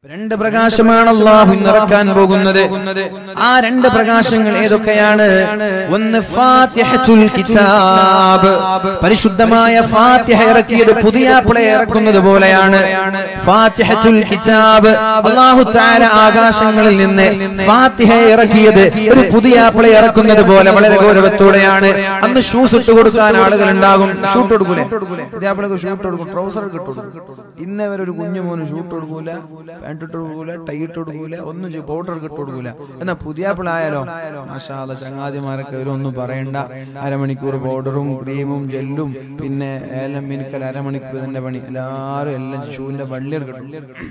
രണ്ട് പ്രകാശമാണ് അള്ളാഹു നിറക്കാൻ പോകുന്നത് ആ രണ്ട് പ്രകാശങ്ങൾ ഏതൊക്കെയാണ് ഒന്ന് ഫാത്തിഹത്തുൽ കിതാബ് പരിശുദ്ധമായ ഫാത്തിഹ ഇറക്കിയത് പുതിയ പ്ലേ ഇറക്കുന്നത് പോലെയാണ് ഫാത്തിഹത്തുൽ കിതാബ് അള്ളാഹു താര ആകാശങ്ങളിൽ നിന്ന് ഫാത്തിഹ ഇറക്കിയത് ഒരു പുതിയ പ്ലേ ഇറക്കുന്നത് പോലെ വളരെ ഗൗരവത്തോടെയാണ് അന്ന് ഷൂസ് ഇട്ട് കൊടുക്കാൻ ആളുകൾ ഉണ്ടാകും ഷൂട്ട് കൊടുക്കൂലേ പുതിയ ഷൂട്ട് കൊടുക്കും ട്രൗസർ കിട്ടും ഇന്നേ വരെ ഒരു കുഞ്ഞു മോന് ഷൂട്ട് കൊടുക്കൂല പാൻറ് ഇട്ട് കൊടുക്കൂല ടൈ ഇട്ട് കൊടുക്കൂല ഒന്നും പൗഡർ ഇട്ട് കൊടുക്കൂല എന്നാ പുതിയ പിള്ളായാലോ മാഷാല ചങ്ങാതിമാരൊക്കെ ഇവരൊന്നും പറയണ്ട അരമണിക്കൂർ പൗഡറും ക്രീമും ജെല്ലും പിന്നെ ഏലം മിനുക്കൽ അരമണിക്കൂർ തന്നെ പണി എല്ലാരും എല്ലാം ഷൂവിന്റെ വള്ളികൾ കിട്ടും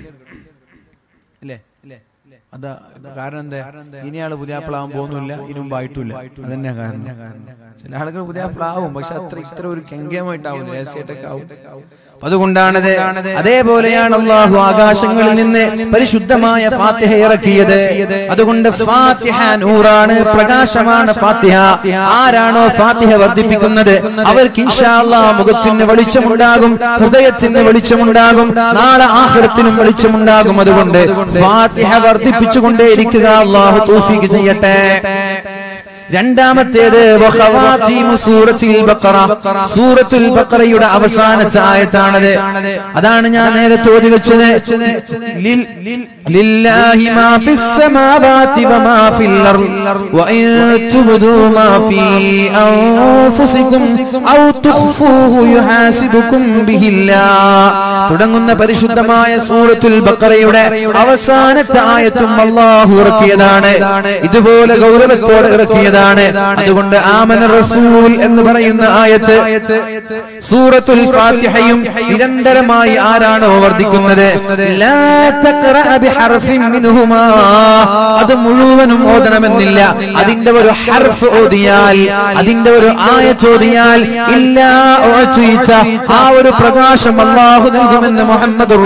ഇല്ലേ അതാ കാരണം എന്താ ഇനി ആള് പുതിയ പ്ലാവും പോകുന്നില്ല ഇനി മുമ്പായിട്ടില്ല അതന്നെ കാരണം ചില ആളുകൾ പുതിയ പ്ലാവും പക്ഷെ അത്ര ഇത്ര ഒരു കെങ്കേമായിട്ടാവും രഹസ്യമായിട്ടൊക്കെ ആവും അതുകൊണ്ടാണത് അതേപോലെയാണ് അള്ളാഹു ആകാശങ്ങളിൽ നിന്ന് പരിശുദ്ധമായ ഫാത്തിഹ ഇറക്കിയത് അതുകൊണ്ട് ഫാത്തിഹ നൂറാണ് പ്രകാശമാണ് ഫാത്തിഹ ആരാണോ ഫാത്തിഹ വർദ്ധിപ്പിക്കുന്നത് അവർക്ക് ഇൻഷാല്ലാ മുഖത്തിന് വെളിച്ചമുണ്ടാകും ഹൃദയത്തിന് വെളിച്ചമുണ്ടാകും നാളെ ആഹ്റത്തിനും വെളിച്ചമുണ്ടാകും അതുകൊണ്ട് ഫാത്തിഹ വർദ്ധിപ്പിച്ചുകൊണ്ടേയിരിക്കുക അള്ളാഹു തൗഫീഖ് ചെയ്യട്ടെ രണ്ടാമത്തേത് വഖവാതീമു സൂറത്തുൽ ബഖറ സൂറത്തുൽ ബഖറയുടെ അവസാനത്തെ ആയത്താണത് അതാണ് ഞാൻ നേരത്തെ ഓതി വെച്ചത് ലിൽ- ലില്ലാഹി മാ ഫിസ് സമാവാതി വമാ ഫിൽ അർദ് വഇൻ തുബ്ദു മാ ഫീ അൻഫുസികും ഔ തുഖ്ഫൂഹു യുഹാസിബുകും ബിഹില്ലാഹ് തുടങ്ങുന്ന പരിശുദ്ധമായ സൂറത്തുൽ ബഖറയുടെ അവസാനത്തെ ആയത്തും അല്ലാഹു ഇറക്കിയതാണ് ഇതുപോലെ ഗൗരവത്തോടെ ഇറക്കിയതാണ് അതുകൊണ്ട് ആമന റസൂൽ എന്ന് പറയുന്ന ആയത്ത് സൂറത്തുൽ ഫാത്തിഹയും നിരന്തരമായി ആരാണോ വർദ്ധിക്കുന്നത് ലാ തഖറഅ ബിഹർഫിൻ മിൻഹുമാ അത് മുഴുവനും ഓതണമെന്നില്ല അതിന്റെ ഒരു ഹർഫ് ഓതിയാൽ അതിന്റെ ഒരു ആയത്ത് ഓതിയാൽ ഇല്ലാ ഉഅ്തീത ആ ഒരു പ്രകാശം അല്ലാഹു നൽകുമെന്ന് മുഹമ്മദ്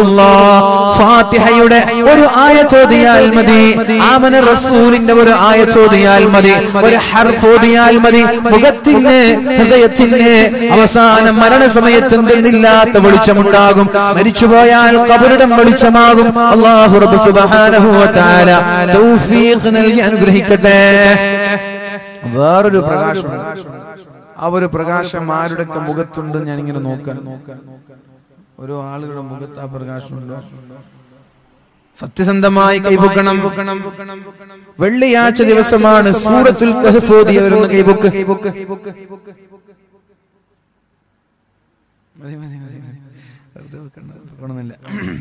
ഫാത്തിഹയുടെ ഒരു ആയത്ത് ഓതിയാൽ മതി ആമന റസൂലിന്റെ ഒരു ആയത്ത് ഓതിയാൽ മതി ഒരു ഹർഫ് ഓതിയാൽ മതി മുഖത്തിന് ഹൃദയത്തിന് അവസാനം മരണസമയത്ത് എന്തെന്നില്ലാത്ത വെളിച്ചമുണ്ടാകും മരിച്ചുപോയാൽ കബറിടം വെളിച്ചമാകും അള്ളാഹു റബ്ബ് സുബ്ഹാനഹു വ തആല തൗഫീഖ് നൽകി അനുഗ്രഹിക്കട്ടെ വേറൊരു പ്രകാശം ആ ഒരു പ്രകാശം ആരുടെയൊക്കെ മുഖത്തുണ്ട് ഞാൻ ഇങ്ങനെ നോക്കാൻ ഓരോ ആളുകളുടെ മുഖത്ത് ആ പ്രകാശമുണ്ടോ സത്യസന്ധമായി കൈപൊക്കണം വെള്ളിയാഴ്ച ദിവസമാണ് സൂറത്തുൽ കഹ്ഫ് ഓതിയവരൊന്ന് കൈപൊക്ക് മതി, മതി, മതി, മതി. വെറുതെ വെക്കണ്ട, വെക്കണമെന്നില്ല.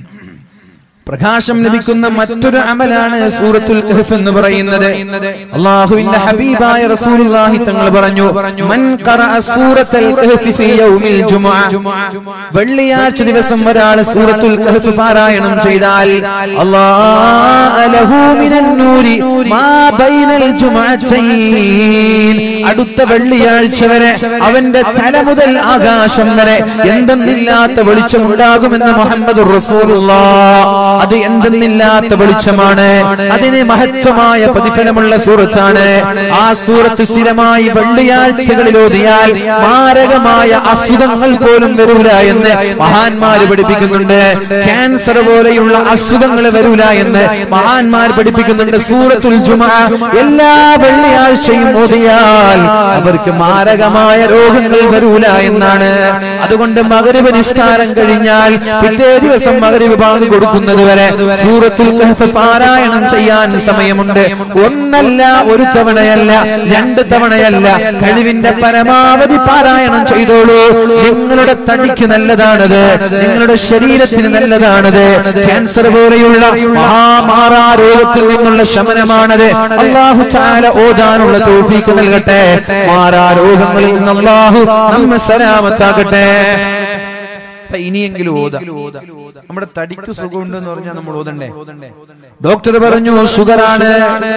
പ്രകാശം ലഭിക്കുന്ന മറ്റൊരു അമലാണ് സൂറത്തുൽ കഹ്ഫ് എന്ന് പറയുന്നത് അള്ളാഹുവിന്റെ ഹബീബായ റസൂലുള്ളാഹി തങ്ങൾ പറഞ്ഞു മൻ ഖറഅ സൂറത്തുൽ കഹ്ഫ് ഫീ യൗമിൽ ജുമുഅ വെള്ളിയാഴ്ച ദിവസം ഒരാൾ സൂറത്തുൽ കഹ്ഫ് പാരായണം ചെയ്താൽ അല്ലാഹു ലഹു മിനൻ നൂരി മാ ബൈനൽ ജുമുഅത്തൈൻ അടുത്ത വെള്ളിയാഴ്ച വരെ അവന്റെ തല മുതൽ ആകാശം വരെ എന്തെന്നില്ലാത്ത വെളിച്ചമുണ്ടാകുമെന്ന് മുഹമ്മദ് റസൂലുള്ളാഹ് അത് എന്തെന്നില്ലാത്ത വെളിച്ചമാണ് അതിന് മഹത്വമായ പ്രതിഫലമുള്ള സൂറത്താണ് ആ സൂറത്ത് സ്ഥിരമായി വെള്ളിയാഴ്ചകളിൽ ഓതിയാൽ മാരകമായ അസുഖങ്ങൾ പോലും വരൂല എന്ന് മഹാന്മാര് പഠിപ്പിക്കുന്നുണ്ട് ക്യാൻസർ പോലെയുള്ള അസുഖങ്ങൾ വരൂല എന്ന് മഹാന്മാർ പഠിപ്പിക്കുന്നുണ്ട് സൂറത്തുൽ ജുമ എല്ലാ വെള്ളിയാഴ്ചയും ഓതിയാൽ അവർക്ക് മാരകമായ രോഗങ്ങൾ വരൂല എന്നാണ് അതുകൊണ്ട് മകരവ് നിസ്കാരം കഴിഞ്ഞാൽ പിറ്റേ ദിവസം മകരവ് ബാങ്ക് കൊടുക്കുന്നത് വരെ സൂറത്തുൽ കഹ്ഫ് പാരായണം ചെയ്യാൻ സമയമുണ്ട് ഒന്നല്ല ഒരു തവണയല്ല രണ്ട് തവണയല്ല കഴിവിന്റെ പരമാവധി പാരായണം ചെയ്തോളൂ നിങ്ങളുടെ തടിക്ക് നല്ലതാണത് നിങ്ങളുടെ ശരീരത്തിന് നല്ലതാണത് ക്യാൻസർ പോലെയുള്ള മഹാമാറാ രോഗത്തിൽ നിന്നുള്ള ശമനമാണത് അള്ളാഹു ചാല ഓതാനുള്ള തോഫീക്ക് നൽകട്ടെ മാറാ രോഗങ്ങളിൽ നിന്ന് അള്ളാഹു നമ്മെ സലാമത്താകട്ടെ അപ്പൊ ഇനിയെങ്കിലും ഓത നമ്മുടെ തടിക്ക് സുഖമുണ്ടെന്ന് പറഞ്ഞാൽ നമ്മൾ ഓതണ്ടേ ഡോക്ടർ പറഞ്ഞു ഷുഗറാണ്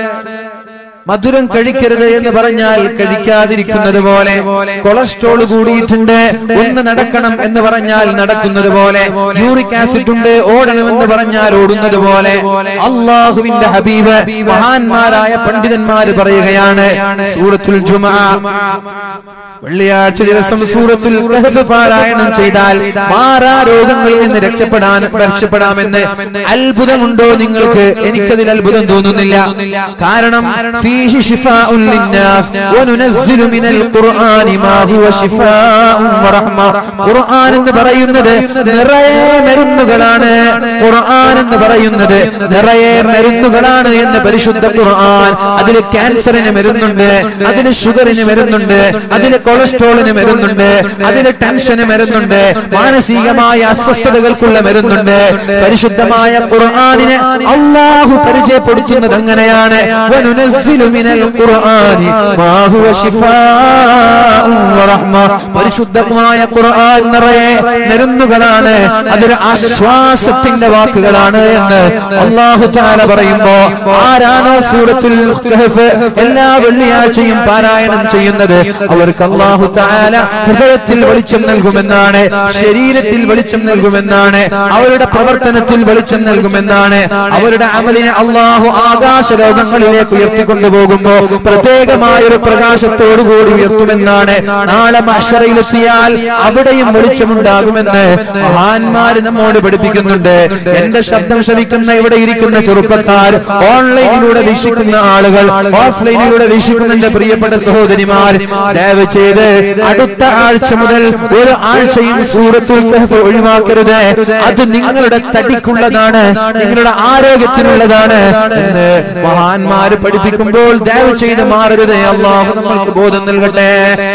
മധുരം കഴിക്കരുത് എന്ന് പറഞ്ഞാൽ കഴിക്കാതിരിക്കുന്നത് പോലെ കൊളസ്ട്രോൾ കൂടിയിട്ടുണ്ട് ഒന്ന് നടക്കണം എന്ന് പറഞ്ഞാൽ നടക്കുന്നത് പോലെ യൂറിക് ആസിഡ് ഉണ്ട് ഓടണം എന്ന് പറഞ്ഞാൽ ഓടുന്നത് പോലെ അള്ളാഹുവിന്റെ ഹബീബ് മഹാന്മാരായ പണ്ഡിതന്മാര് പറയുകയാണ് സൂറത്തുൽ ജുമാ വെള്ളിയാഴ്ച ദിവസം സൂറത്തുൽ കഹഫ് പാരായണം ചെയ്താൽ മാറാ രോഗങ്ങളിൽ നിന്ന് രക്ഷപ്പെടാൻ രക്ഷപ്പെടാമെന്ന് അത്ഭുതമുണ്ടോ നിങ്ങൾക്ക് എനിക്കതിൽ അത്ഭുതം തോന്നുന്നില്ല കാരണം ഫീഹി ശിഫാഉൻ ലിന്നാസ് വനുനസ്സിലു മിനൽ ഖുർആനി മാ ഹുവ ശിഫാഉൻ വറഹ്മ ഖുർആൻ എന്ന് പറയുന്നത് നിറയെ മരുന്നുകളാണ് ഖുർആൻ എന്ന് പറയുന്നത് നിറയെ മരുന്നുകളാണ് എന്ന് പരിശുദ്ധ ഖുർആൻ അതിൽ ക്യാൻസറിന് മരുന്നുണ്ട് അതിന് ഷുഗറിന് മരുന്നുണ്ട് അതിന് കൊളസ്ട്രോളിന് മരുന്നുണ്ട് അതിന് ടെൻഷന് മരുന്നുണ്ട് മാനസികമായ അസ്വസ്ഥതകൾക്കുള്ള മരുന്നുണ്ട് പരിശുദ്ധമായ ഖുർആനിനെ അള്ളാഹു പരിചയപ്പെടുത്തുന്നത് അങ്ങനെയാണ് വനുനസ്സിലു മിനൽ ഖുർആനി മാ ഹുവ ശിഫാഉൻ വറഹ്മ പരിശുദ്ധമായ ഖുർആൻ നിറയെ മരുന്നുകളാണ് അതൊരു ആശ്വാസത്തിന്റെ വാക്കുകളാണ് എന്ന് അള്ളാഹു താല പറയുമ്പോ ആരാണോ സൂറത്തുൽ കഹഫ് എല്ലാ വെള്ളിയാഴ്ചയും പാരായണം ചെയ്യുന്നത് അവർക്ക് അള്ളാഹു താല ഹൃദയത്തിൽ വെളിച്ചം നൽകുമെന്നാണ് ശരീരത്തിൽ വെളിച്ചം നൽകുമെന്നാണ് അവരുടെ പ്രവർത്തനത്തിൽ വെളിച്ചം നൽകുമെന്നാണ് അവരുടെ അമലിനെ അള്ളാഹു ആകാശ ലോകങ്ങളിലേക്ക് ഉയർത്തിക്കൊണ്ടുപോകുമ്പോ പ്രത്യേകമായ ഒരു പ്രകാശത്തോടുകൂടി ഉയർത്തുമെന്നാണ് നാളെ മഷറയിലെത്തിയാൽ അവിടെയും വെളിച്ചമുണ്ടാകുമെന്ന് മഹാന്മാര് നമ്മോട് പഠിപ്പിക്കുന്നുണ്ട് എന്റെ ശബ്ദം ശ്രവിക്കുന്ന ഇവിടെ ഇരിക്കുന്ന ചെറുപ്പക്കാർ ഓൺലൈനിലൂടെ വീക്ഷിക്കുന്ന ആളുകൾ ഓഫ്ലൈനിലൂടെ വീക്ഷിക്കുന്ന എന്റെ പ്രിയപ്പെട്ട സഹോദരിമാർ ദയവ് ചെയ്ത് അടുത്ത ആഴ്ച മുതൽ ഒരു ആഴ്ചയും സൂറത്തുൽ കഹഫ് ഒഴിവാക്കരുത് അത് നിങ്ങളുടെ തടിക്കുള്ളതാണ് നിങ്ങളുടെ ആരോഗ്യത്തിനുള്ളതാണ് എന്ന് മഹാന്മാര് പഠിപ്പിക്കുമ്പോൾ ദയവ് ചെയ്ത് മാറരുത് അള്ളാഹു നമ്മൾക്ക് ബോധം നൽകട്ടെ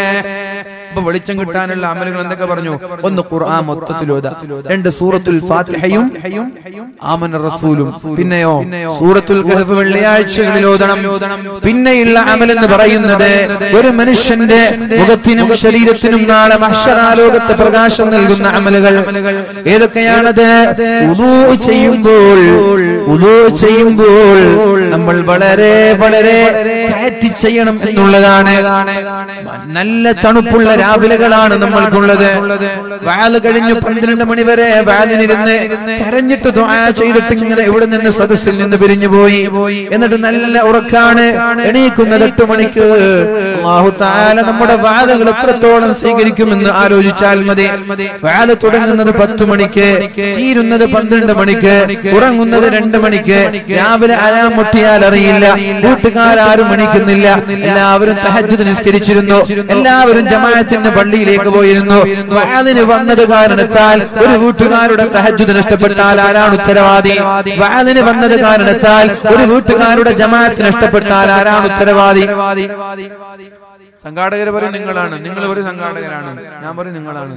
അപ്പൊ വെളിച്ചം കിട്ടാനുള്ള അമലുകൾ എന്തൊക്കെ പറഞ്ഞു ഒന്ന് ഖുർആൻ മൊത്തത്തിൽ ഓതാ രണ്ട് സൂറത്തുൽ ഫാത്തിഹയും ആമന റസൂലും പിന്നെയോ സൂറത്തുൽ കഹഫ് വെള്ളിയാഴ്ചകളിൽ ഓതണം പിന്നെയുള്ള അമൽ എന്ന് പറയുന്നത് ഒരു മനുഷ്യന്റെ മുഖത്തിനും ശരീരത്തിനും നാളെ മഹ്ശറാലോകത്തെ പ്രകാശം നൽകുന്ന അമലുകൾ ഏതൊക്കെയാണത് ഉദൂ ചെയ്യുമ്പോൾ ഉദൂ ചെയ്യുമ്പോൾ നമ്മൾ വളരെ വളരെ കാറ്റി ചെയ്യണം എന്നുള്ളതാണ് നല്ല തണുപ്പുള്ള രാവിലെകളാണ് നമ്മൾക്കുള്ളത് വാല് കഴിഞ്ഞു പന്ത്രണ്ട് മണി വരെ വാലിനിരുന്ന് കരഞ്ഞിട്ട് ദുആ ചെയ്തിട്ട് ഇങ്ങനെ ഇവിടെ നിന്ന് സദസ്സിൽ നിന്ന് പിരിഞ്ഞു പോയി എന്നിട്ട് നല്ല ഉറക്കാണ് എണീക്കുന്നത് എട്ട് മണിക്ക് അല്ലാഹു തആല നമ്മുടെ വാദകൾ എത്രത്തോളം സ്വീകരിക്കുമെന്ന് ആലോചിച്ചാൽ മതി വാല് തുടങ്ങുന്നത് പത്ത് മണിക്ക് തീരുന്നത് പന്ത്രണ്ട് മണിക്ക് ഉറങ്ങുന്നത് രണ്ട് മണിക്ക് രാവിലെ അലാം മുട്ടിയാൽ അറിയില്ല കൂട്ടുകാരും മണിക്കുന്നില്ല എല്ലാവരും തഹജ്ജുദ് നിസ്കരിച്ചിരുന്നു എല്ലാവരും ജമാഅത്തിന്റെ പള്ളിയിലേക്ക് പോയിരുന്നു വാലിന് വന്നത് കാരണത്താൽ ഒരു വീട്ടുകാരുടെ തഹജ്ജുദ് നഷ്ടപ്പെട്ടാൽ ആരാണ് ഉത്തരവാദി വാലിന് വന്നത് കാരണത്താൽ ഒരു വീട്ടുകാരുടെ ജമാഅത്ത് നഷ്ടപ്പെട്ടാൽ ആരാണ് ഉത്തരവാദി സംഘാടകർ പറയും നിങ്ങളാണ് നിങ്ങൾ ഒരു സംഘാടകരാണ് ഞാൻ പറയും നിങ്ങളാണ്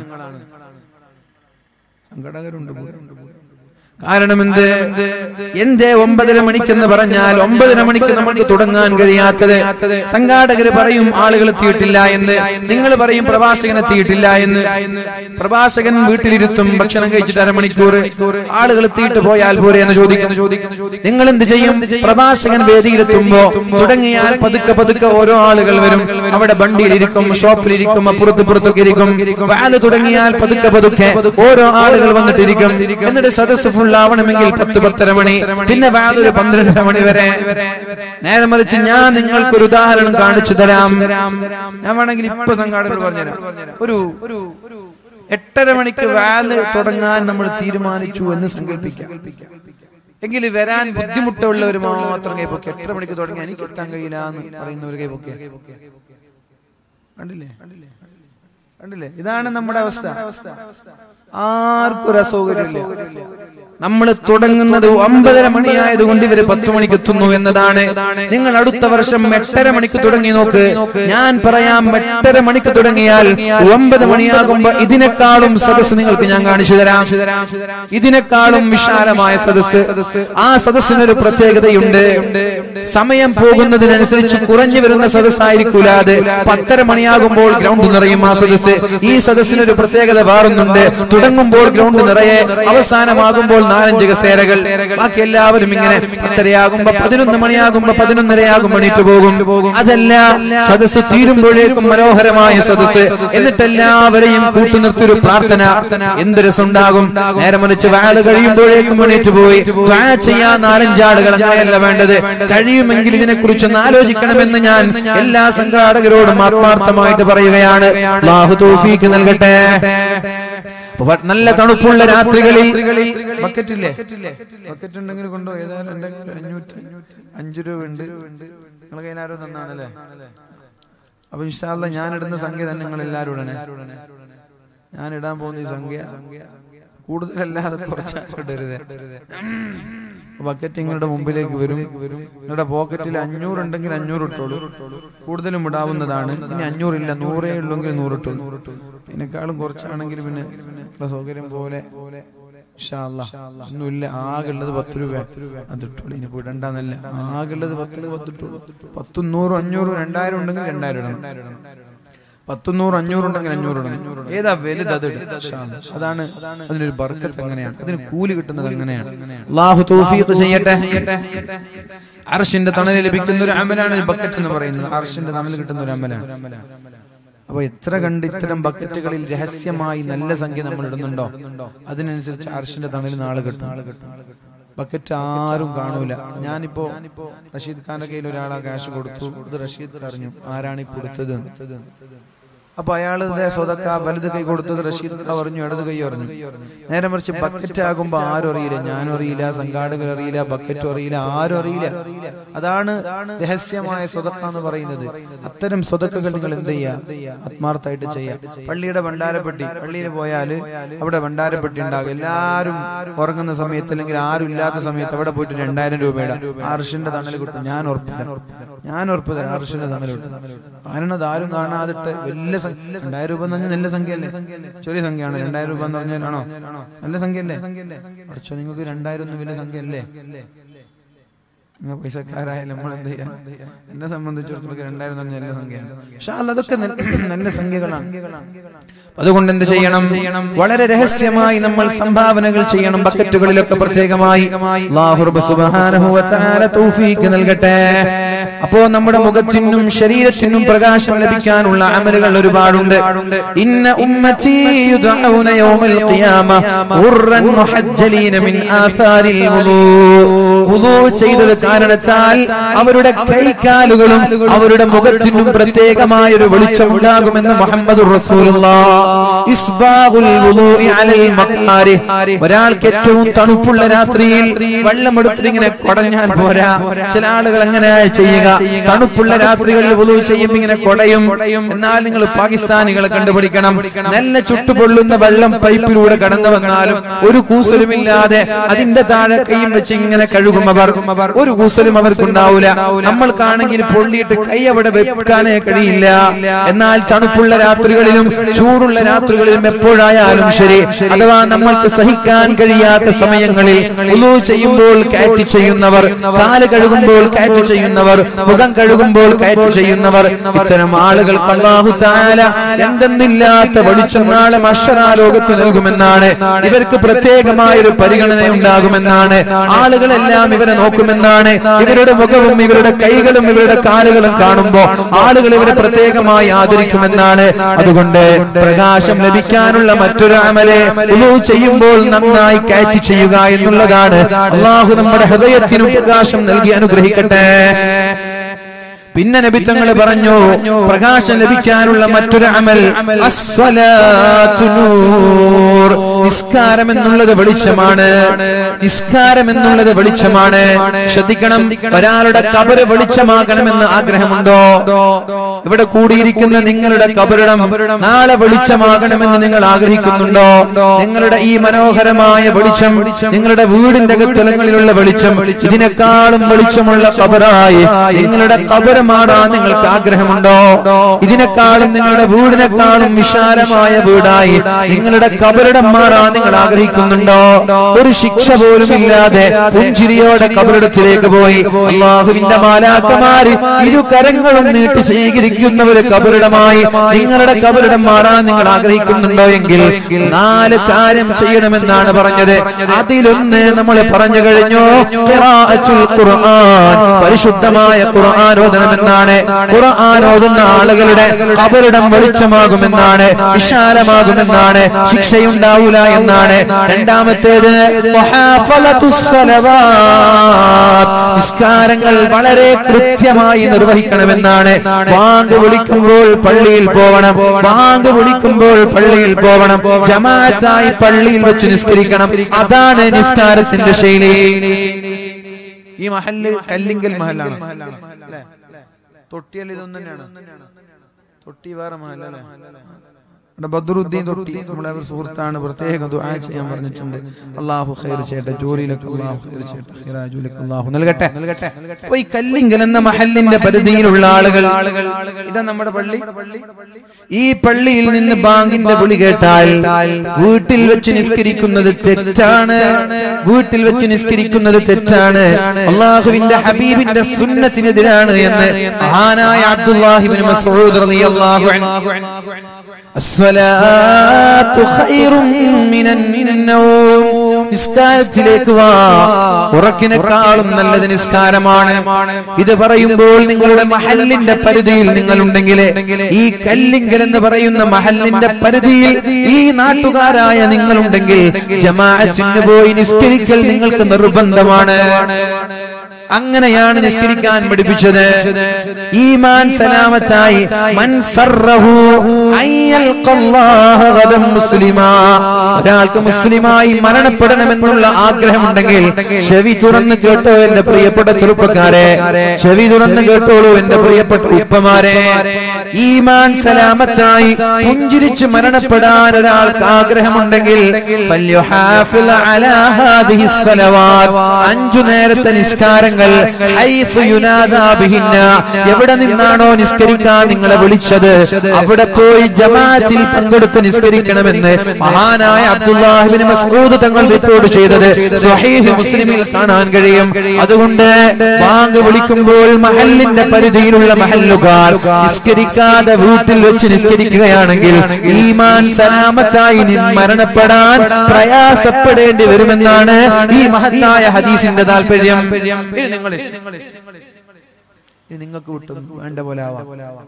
സംഘാടകരുണ്ട് കാരണം എന്ത് എന്തേ ഒമ്പതര മണിക്കെന്ന് പറഞ്ഞാൽ ഒമ്പതര മണിക്ക് നമുക്ക് തുടങ്ങാൻ കഴിയാത്തത് സംഘാടകര് പറയും ആളുകൾ എത്തിയിട്ടില്ല എന്ന് നിങ്ങൾ പറയും പ്രഭാഷകൻ എത്തിയിട്ടില്ല എന്ന് പ്രഭാഷകൻ വീട്ടിലിരുത്തും ഭക്ഷണം കഴിച്ചിട്ട് അരമണിക്കൂർ ആളുകൾ എത്തിയിട്ട് പോയാൽ പോരെ എന്ന് ചോദിക്കുന്നു നിങ്ങൾ എന്ത് ചെയ്യും പ്രഭാഷകൻ വേദിയിലെത്തുമ്പോ തുടങ്ങിയാൽ പതുക്കെ പതുക്കെ ഓരോ ആളുകൾ വരും അവിടെ വണ്ടിയിലിരിക്കും ഷോപ്പിലിരിക്കും അപ്പുറത്ത് പുറത്തൊക്കെ ഇരിക്കും വാല് തുടങ്ങിയാൽ പതുക്കെ പതുക്കെ ഓരോ ആളുകൾ വന്നിട്ടിരിക്കും എന്നിട്ട് സദസ്സ് ഫുൾ ആവണമെങ്കിൽ പത്ത് പത്തര മണി പിന്നെ വാലൊരു പന്ത്രണ്ടര മണി വരെ നേരെ മറിച്ച് ഞാൻ നിങ്ങൾക്ക് ഒരു ഉദാഹരണം കാണിച്ചു തരാം ഞാൻ വേണമെങ്കിൽ ഇപ്പൊ സംഘാടകർ പറഞ്ഞുതരാം ഒരു ഒരു എട്ടര മണിക്ക് വാല് തുടങ്ങാൻ നമ്മൾ തീരുമാനിച്ചു എന്ന് സങ്കല്പിക്കാം എങ്കിൽ വരാൻ ബുദ്ധിമുട്ടുള്ളവർ മാത്രം കൈപ്പൊക്കെ എട്ടര മണിക്ക് തുടങ്ങി എനിക്ക് എത്താൻ കഴിയില്ല എന്ന് പറയുന്നവർ കൈപ്പൊക്കെ കണ്ടില്ലേ കണ്ടില്ലേ ഇതാണ് നമ്മുടെ അവസ്ഥ ആർക്കും ഒരു അസൗകര്യമില്ല നമ്മൾ തുടങ്ങുന്നത് ഒമ്പതര മണിയായതുകൊണ്ട് ഇവര് പത്ത് മണിക്ക് എത്തുന്നു എന്നതാണ് നിങ്ങൾ അടുത്ത വർഷം എട്ടര മണിക്ക് തുടങ്ങി നോക്ക് ഞാൻ പറയാം എട്ടര മണിക്ക് തുടങ്ങിയാൽ ഒമ്പത് മണിയാകുമ്പോ ഇതിനേക്കാളും സദസ്സ് നിങ്ങൾക്ക് ഞാൻ കാണിച്ചു തരാം ഇതിനേക്കാളും വിശാലമായ സദസ്സ് ആ സദസ്സിനൊരു പ്രത്യേകതയുണ്ട് സമയം പോകുന്നതിനനുസരിച്ച് കുറഞ്ഞു വരുന്ന സദസ്സായിരിക്കൂല അത് പത്തര മണിയാകുമ്പോൾ ഗ്രൗണ്ട് നിറയും ആ സദസ്സ് സദസ്സ് ഈ സദസ്സിനൊരു പ്രത്യേകത മാറുന്നുണ്ട് തുടങ്ങുമ്പോൾ ഗ്രൗണ്ട് നിറയെ അവസാനമാകുമ്പോൾ നാലഞ്ച് കസേരകൾ ബാക്കി എല്ലാവരും ഇങ്ങനെ പത്തരയാകുമ്പോ പതിനൊന്ന് മണിയാകുമ്പോ പതിനൊന്നരയാകും എണീറ്റ് പോകും അതല്ല സദസ്സ് തീരുമ്പോഴേക്കും മനോഹരമായ സദസ്സ് എന്നിട്ട് എല്ലാവരെയും കൂട്ടുനിർത്തിയൊരു പ്രാർത്ഥന എന്ത് രസമുണ്ടാകും നേരെ മറിച്ച് വാള് കഴിയുമ്പോഴേക്കും എണീറ്റ് പോയി ദ്വാ ചെയ്യാൻ നാലഞ്ചാളുകൾ അങ്ങനെയല്ല വേണ്ടത് കഴിയുമെങ്കിൽ ഇതിനെ കുറിച്ച് ഒന്ന് ആലോചിക്കണമെന്ന് ഞാൻ എല്ലാ സംഘാടകരോടും ആത്മാർത്ഥമായിട്ട് പറയുകയാണ് അല്ലാഹു തൗഫീക്ക് നൽകട്ടെ അപ്പൊ വ- നല്ല തണുപ്പുള്ള രാത്രികളിൽ ബക്കറ്റ് ഇല്ലേ ബക്കറ്റ് ഉണ്ടെങ്കിൽ കൊണ്ടോ ഏതായാലും എന്റെ കയ്യിൽ അഞ്ഞൂറ്റി അഞ്ചു രൂപ ഉണ്ട് നിങ്ങളെ കയ്യിൽ ആരോ തന്നാണല്ലേ അപ്പൊ ഇൻഷാല്ല ഞാൻ ഇടുന്ന സംഖ്യ തന്നെ നിങ്ങൾ എല്ലാവരും ഇടണേ ഞാൻ ഇടാൻ പോകുന്ന ഈ സംഖ്യ കൂടുതലല്ലാതെ കുറച്ച് ഇടരുത് ബക്കറ്റ് നിങ്ങളുടെ മുമ്പിലേക്ക് വരും നിങ്ങളുടെ പോക്കറ്റിൽ അഞ്ഞൂറ് ഉണ്ടെങ്കിൽ അഞ്ഞൂറ് ഇട്ടോളൂ കൂടുതലും ഇടാവുന്നതാണ് ഇനി അഞ്ഞൂറില്ല നൂറേ ഉള്ളെങ്കിൽ നൂറിട്ടോളൂ ഇതിനേക്കാളും കുറച്ചാണെങ്കിൽ പിന്നെ ഉള്ള സൗകര്യം പോലെ ഇൻഷാ അല്ലാ. ഒന്നുമില്ല ആകെയുള്ളത് പത്ത് രൂപ അത് ഇട്ടോളൂ ഇനി വിടണ്ടെന്നല്ല ആകെയുള്ളത് പത്ത് പത്ത് ഇട്ടോളൂ പത്തും നൂറും അഞ്ഞൂറും രണ്ടായിരം ഉണ്ടെങ്കിൽ രണ്ടായിരം ഇടണം പത്തുനൂറ് അഞ്ഞൂറ് ഉണ്ടെങ്കിൽ അഞ്ഞൂറ് ഇടണം ഏതാ വലുത് അത് ഇടുക. ഇൻഷാ അല്ലാ. അതാണ് അതിനൊരു ബർക്കത്ത് അങ്ങനെയാണ് അതിന് കൂലി കിട്ടുന്നത് അങ്ങനെയാണ് അള്ളാഹു തൗഫീഖ് ചെയ്യട്ടെ അർഷിന്റെ തണല് ലഭിക്കുന്ന ഒരു അമലാണ് ഈ ബക്കറ്റ് എന്ന് പറയുന്നത് അർഷിന്റെ തണല് കിട്ടുന്ന ഒരു അമലാണ് അപ്പൊ എത്ര കണ്ട് ഇത്തരം ബക്കറ്റുകളിൽ രഹസ്യമായി നല്ല സംഖ്യ നമ്മൾ ഇടുന്നുണ്ടോ അതിനനുസരിച്ച് അർഷിന്റെ തണല് നാളെ കിട്ടും ബക്കറ്റ് ആരും കാണൂല ഞാനിപ്പോ റഷീദ് ഖാന്റെ കയ്യിൽ ഒരാളാ ക്യാഷ് കൊടുത്തു ഇത് റഷീദ് അറിഞ്ഞു ആരാണ് ഈ കൊടുത്തത് എന്ന്. അപ്പൊ അയാൾ സ്വതക്ക വലത് കൈ കൊടുത്തത് റഷീദ് ഖാ പറഞ്ഞു ഇടത് കൈ പറഞ്ഞു നേരെ മറിച്ച് ബക്കറ്റ് ആകുമ്പോ ആരും അറിയില്ല ഞാനും അറിയില്ല സംഘാടകർ അറിയില്ല ബക്കറ്റും അറിയില്ല ആരും അറിയില്ല അതാണ് രഹസ്യമായ സ്വതക്ക എന്ന് പറയുന്നത് അത്തരം സ്വതക്കകൾ നിങ്ങൾ എന്ത് ചെയ്യാ ആത്മാർത്ഥമായിട്ട് ചെയ്യാം പള്ളിയുടെ ഭണ്ഡാരപ്പെട്ടി പള്ളിയിൽ പോയാല് അവിടെ ഭണ്ഡാരപ്പെട്ടി ഉണ്ടാകും എല്ലാരും ഉറങ്ങുന്ന സമയത്ത് അല്ലെങ്കിൽ ആരും ഇല്ലാത്ത സമയത്ത് അവിടെ പോയിട്ട് രണ്ടായിരം രൂപയുടെ ആർഷിന്റെ തണൽ കിട്ടും ഞാൻ ഉറപ്പില്ല ഞാൻ ഉറപ്പ് തരാം ആർഷിന്റെ തണൽ കിട്ടും കാരണം അത് ആരും കാണാതിട്ട് വലിയ സംഖ്യ രണ്ടായിരം രൂപ എന്ന് പറഞ്ഞാൽ നല്ല സംഖ്യ അല്ലേ ചെറിയ സംഖ്യയാണ് രണ്ടായിരം രൂപ എന്ന് പറഞ്ഞാലാണോ നല്ല സംഖ്യ അല്ലേ അടച്ചോ നിങ്ങൾക്ക് രണ്ടായിരം ഒന്നും വലിയ സംഖ്യ അല്ലേ നിങ്ങൾ പൈസക്കാരായ നമ്മൾ എന്ത് ചെയ്യാം എന്നെ സംബന്ധിച്ചിടത്തോളം രണ്ടായിരം എന്ന് പറഞ്ഞാൽ നല്ല സംഖ്യയാണ് പക്ഷെ അതൊക്കെ നല്ല- നല്ല സംഖ്യകളാണ് അതുകൊണ്ട് എന്ത് ചെയ്യണം വളരെ രഹസ്യമായി നമ്മൾ സംഭാവനകൾ ചെയ്യണം ബക്കറ്റുകളിലൊക്കെ പ്രത്യേകമായി അല്ലാഹു റബ്ബ് സുബ്ഹാനഹു വ തആല തൗഫീഖ് നൽകട്ടെ അപ്പോ നമ്മുടെ മുഖത്തിനും ശരീരത്തിനും പ്രകാശം ലഭിക്കാനുള്ള അമലുകൾ ഒരുപാടുണ്ട് ഇന്ന ഉമ്മത്തി യുദഊന യൗമൽ ഖിയാമ ഖുർറൻ മുഹജ്ജലീന മിൻ ആസാരിൽ വുളൂ വുളൂ ചെയ്തത് കാരണത്താൽ അവരുടെ കൈകാലുകളും അവരുടെ മുഖത്തിനും പ്രത്യേകമായ ഒരു വെളിച്ചം ഉണ്ടാകുമെന്ന് മുഹമ്മദ് ഒരാൾക്ക് ഏറ്റവും തണുപ്പുള്ള രാത്രിയിൽ വെള്ളം എടുത്തിട്ട് ഇങ്ങനെ കൊടഞ്ഞാൽ പോരാ ചില ആളുകൾ അങ്ങനെ ചെയ്യുക തണുപ്പുള്ള രാത്രികളിൽ വുളു ചെയ്യുമ്പോൾ ഇങ്ങനെ കൊടയും എന്നാൽ നിങ്ങൾ പാകിസ്ഥാനികളെ കണ്ടുപിടിക്കണം നല്ല ചുട്ടുപൊള്ളുന്ന വെള്ളം പൈപ്പിലൂടെ കടന്നു വന്നാലും ഒരു കൂസലുമില്ലാതെ അതിന്റെ താഴെ കൈയും വെച്ച് ഇങ്ങനെ കഴുകും അവർ ഒരു കൂസലും അവർക്കുണ്ടാവൂല നമ്മൾക്കാണെങ്കിൽ പൊള്ളിയിട്ട് കൈ അവിടെ വെക്കാനേ കഴിയില്ല എന്നാൽ തണുപ്പുള്ള രാത്രികളിലും ചൂടുള്ള രാത്രികളിലും എപ്പോഴായാലും ശരി അഥവാ നമ്മൾക്ക് സഹിക്കാൻ കഴിയാത്ത സമയങ്ങളിൽ ഉളു ചെയ്യുമ്പോൾ കയറ്റി ചെയ്യുന്നവർ കാല് കഴുകുമ്പോൾ കയറ്റി ചെയ്യുന്നവർ മുഖം കഴുകുമ്പോൾ കയറ്റി ചെയ്യുന്നവർ ഇത്തരം ആളുകൾ അല്ലാഹു തആല എന്തെന്നില്ലാത്ത വെളിച്ചം നാളെ മഷറാ ലോകത്ത് നൽകുമെന്നാണ് ഇവർക്ക് പ്രത്യേകമായ ഒരു പരിഗണന ഉണ്ടാകുമെന്നാണ് ആളുകളെല്ലാം ഇവരെ നോക്കുമെന്നാണ് ഇവരുടെ മുഖവും ഇവരുടെ കൈകളും ഇവരുടെ കാലുകളും കാണുമ്പോ ആളുകൾ ഇവരെ പ്രത്യേകമായി ആദരിക്കുമെന്നാണ് അതുകൊണ്ട് പ്രകാശം ലഭിക്കാനുള്ള മറ്റൊരു അമലെ ഉളൂ ചെയ്യുമ്പോൾ നന്നായി കയറ്റി ചെയ്യുക എന്നുള്ളതാണ് അള്ളാഹു നമ്മുടെ ഹൃദയത്തിനും പ്രകാശം നൽകി അനുഗ്രഹിക്കട്ടെ പിന്നെ നബിത്തങ്ങൾ പറഞ്ഞു പ്രകാശം ലഭിക്കാനുള്ള മറ്റൊരു അമൽ അസ്വലാത്തു നൂർ. നിസ്കാരം എന്നുള്ളത് വെളിച്ചമാണ് നിസ്കാരം എന്നുള്ളത് വെളിച്ചമാണ് ശ്രദ്ധിക്കണം ഒരാളുടെ കബറ് വെളിച്ചമാകണമെന്ന് ആഗ്രഹമുണ്ടോ ഇവിടെ കൂടിയിരിക്കുന്ന നിങ്ങളുടെ കബറിടം നാളെ വെളിച്ചമാകണമെന്ന് നിങ്ങൾ ആഗ്രഹിക്കുന്നുണ്ടോ നിങ്ങളുടെ ഈ മനോഹരമായ വെളിച്ചം നിങ്ങളുടെ വീടിന്റെ അകത്തലങ്ങളിലുള്ള വെളിച്ചം ഇതിനേക്കാളും വെളിച്ചമുള്ള കബറായി നിങ്ങളുടെ കബറ് മാറാൻ നിങ്ങൾക്ക് ആഗ്രഹമുണ്ടോ ഇതിനേക്കാളും നിങ്ങളുടെ വീടിനേക്കാളും വിശാലമായ വീടായി നിങ്ങളുടെ കബറിടം മാറാൻ നിങ്ങൾ ആഗ്രഹിക്കുന്നുണ്ടോ ഒരു ശിക്ഷ പോലും ഇല്ലാതെ പുഞ്ചിരിയോടെ കബറിടത്തിലേക്ക് പോയി അള്ളാഹുവിന്റെ മാലാക്കമാര് ഇരു കരങ്ങളും നീട്ടി സ്വീകരിക്കുന്ന ഒരു കബറിടമായി നിങ്ങളുടെ കബറിടം മാറാൻ നിങ്ങൾ ആഗ്രഹിക്കുന്നുണ്ടോ എങ്കിൽ നാല് കാര്യം ചെയ്യണമെന്നാണ് പറഞ്ഞത് അതിലൊന്ന് നമ്മൾ പറഞ്ഞു കഴിഞ്ഞു ഖിറാഅത്തുൽ ഖുർആൻ പരിശുദ്ധമായ ഖുർആൻ ഓതണമെന്നാണ് ഖുർആൻ ഓതുന്ന ആളുകളുടെ കബറിടം വെളിച്ചമാകുമെന്നാണ് വിശാലമാകുമെന്നാണ് ശിക്ഷയുണ്ടാവൂല എന്നാണ് രണ്ടാമത്തേത് വഹാഫലത്തുസ് സലവാത്ത്. നിസ്കാരങ്ങൾ വളരെ കൃത്യമായി നിർവഹിക്കണമെന്നാണ് ബാങ്ക് വിളിക്കുമ്പോൾ പള്ളിയിൽ പോകണം ബാങ്ക് വിളിക്കുമ്പോൾ പള്ളിയിൽ പോകണം ജമാഅത്തായി പള്ളിയിൽ വെച്ച് നിസ്കരിക്കണം അതാണ് നിസ്കാരത്തിന്റെ ശൈലി ഈ മഹല്ല് കല്ലിങ്കൽ മഹലാണ് അല്ലേ? തൊട്ടിയൽ ഇതൊന്നും തന്നെയാണ് തൊട്ടി വേറെ മഹലല്ലേ ഇവിടെ ബദ്രുദ്ദീൻ തൊട്ടി നമ്മുടെ ഒരു സുഹൃത്താണ് പ്രത്യേകം ദുആ ചെയ്യാൻ പറഞ്ഞിട്ടുണ്ട് അള്ളാഹു ഖൈർ ചെയ്യട്ടെ ജോലിയിലൊക്കെ അള്ളാഹു ഖൈർ ചെയ്യട്ടെ ഖൈറായ ജോലിക്ക് അള്ളാഹു നൽകട്ടെ അപ്പൊ ഈ കല്ലിങ്കൽ എന്ന മഹല്ലിന്റെ പരിധിയിലുള്ള ആളുകൾ ഇതാ നമ്മുടെ പള്ളി ഈ പള്ളിയിൽ നിന്ന് ബാങ്കിന്റെ വിളി കേട്ടാൽ വീട്ടിൽ വെച്ച് നിസ്കരിക്കുന്നത് തെറ്റാണ് വീട്ടിൽ വെച്ച് നിസ്കരിക്കുന്നത് തെറ്റാണ് അള്ളാഹുവിന്റെ ഹബീബിന്റെ സുന്നത്തിനെതിരാണ് എന്ന് മഹാനായ അബ്ദുല്ലാഹിബിൻ മസ്ഊദ് റളിയല്ലാഹു അൻഹു അസ്സലാത്തു ഖൈറും മിനൻ നൗം നിസ്കാരത്തിലേക്ക് വാ ഉറക്കിനേക്കാളും നല്ലത് നിസ്കാരമാണ് ഇത് പറയുമ്പോൾ നിങ്ങളുടെ മഹല്ലിന്റെ പരിധിയിൽ നിങ്ങളുണ്ടെങ്കിൽ ഈ കല്ലിങ്കൽ എന്ന് പറയുന്ന മഹല്ലിന്റെ പരിധിയിൽ ഈ നാട്ടുകാരായ നിങ്ങളുണ്ടെങ്കിൽ ജമാഅത്തിന് പോയി നിസ്കരിക്കൽ നിങ്ങൾക്ക് നിർബന്ധമാണ് അങ്ങനെയാണ് നിസ്കരിക്കാൻ പഠിപ്പിച്ചത് ഈമാൻ സലാമത്തായി മൻ സർറഹു അയ്യൽഖല്ലാഹ ഗദം മുസ്ലിമാ ഒരാൾക്ക് മുസ്ലിമായി മരണപ്പെടണമെന്നുള്ള ആഗ്രഹമുണ്ടെങ്കിൽ ചെവി തുറന്ന് കേട്ടോ എന്റെ പ്രിയപ്പെട്ട ചെറുപ്പക്കാരെ ചെവി തുറന്ന് കേട്ടോളൂ എന്റെ പ്രിയപ്പെട്ട ഉപ്പമാരെ ഈമാൻ സലാമത്തായി പുഞ്ചിരിച്ച് മരണപ്പെടാൻ ഒരാൾക്ക് ആഗ്രഹമുണ്ടെങ്കിൽ ഫല്യുഹാഫിൽ അലാ ഹാദിഹി സ്വലവാത്ത്. അഞ്ചു നേരത്തെ നിസ്കാരങ്ങൾ ഹൈഥു യുനാദാ ബിഹിന്ന. എവിടെ നിന്നാണോ നിസ്കരിക്കാൻ നിങ്ങളെ വിളിച്ചത് അവിടെ പോയി ജമാഅത്തിൽ പങ്കെടുത്ത് നിസ്കരിക്കണമെന്ന് മഹാനായ അബ്ദുല്ലാഹിബിൻ മസ്ഊദ് തങ്ങൾ റിപ്പോർട്ട് ചെയ്തത് സ്വഹീഹ് മുസ്ലിമിൽ കാണാൻ കഴിയും അതുകൊണ്ട് ബാങ്ക് വിളിക്കുമ്പോൾ മഹല്ലിന്റെ പരിധിയിലുള്ള മഹല്ലുകാർ നിസ്കരിക്കാതെ വീട്ടിൽ വെച്ച് നിസ്കരിക്കുകയാണെങ്കിൽ ഈമാൻ സലാമത്തായി നി- മരണപ്പെടാൻ പ്രയാസപ്പെടേണ്ടി വരുമെന്നാണ് ഈ മഹത്തായ ഹദീസിന്റെ താല്പര്യം ഇത് നിങ്ങൾ ഇത് നിങ്ങൾക്ക് വിട്ടു വേണ്ട പോലെ ആവാം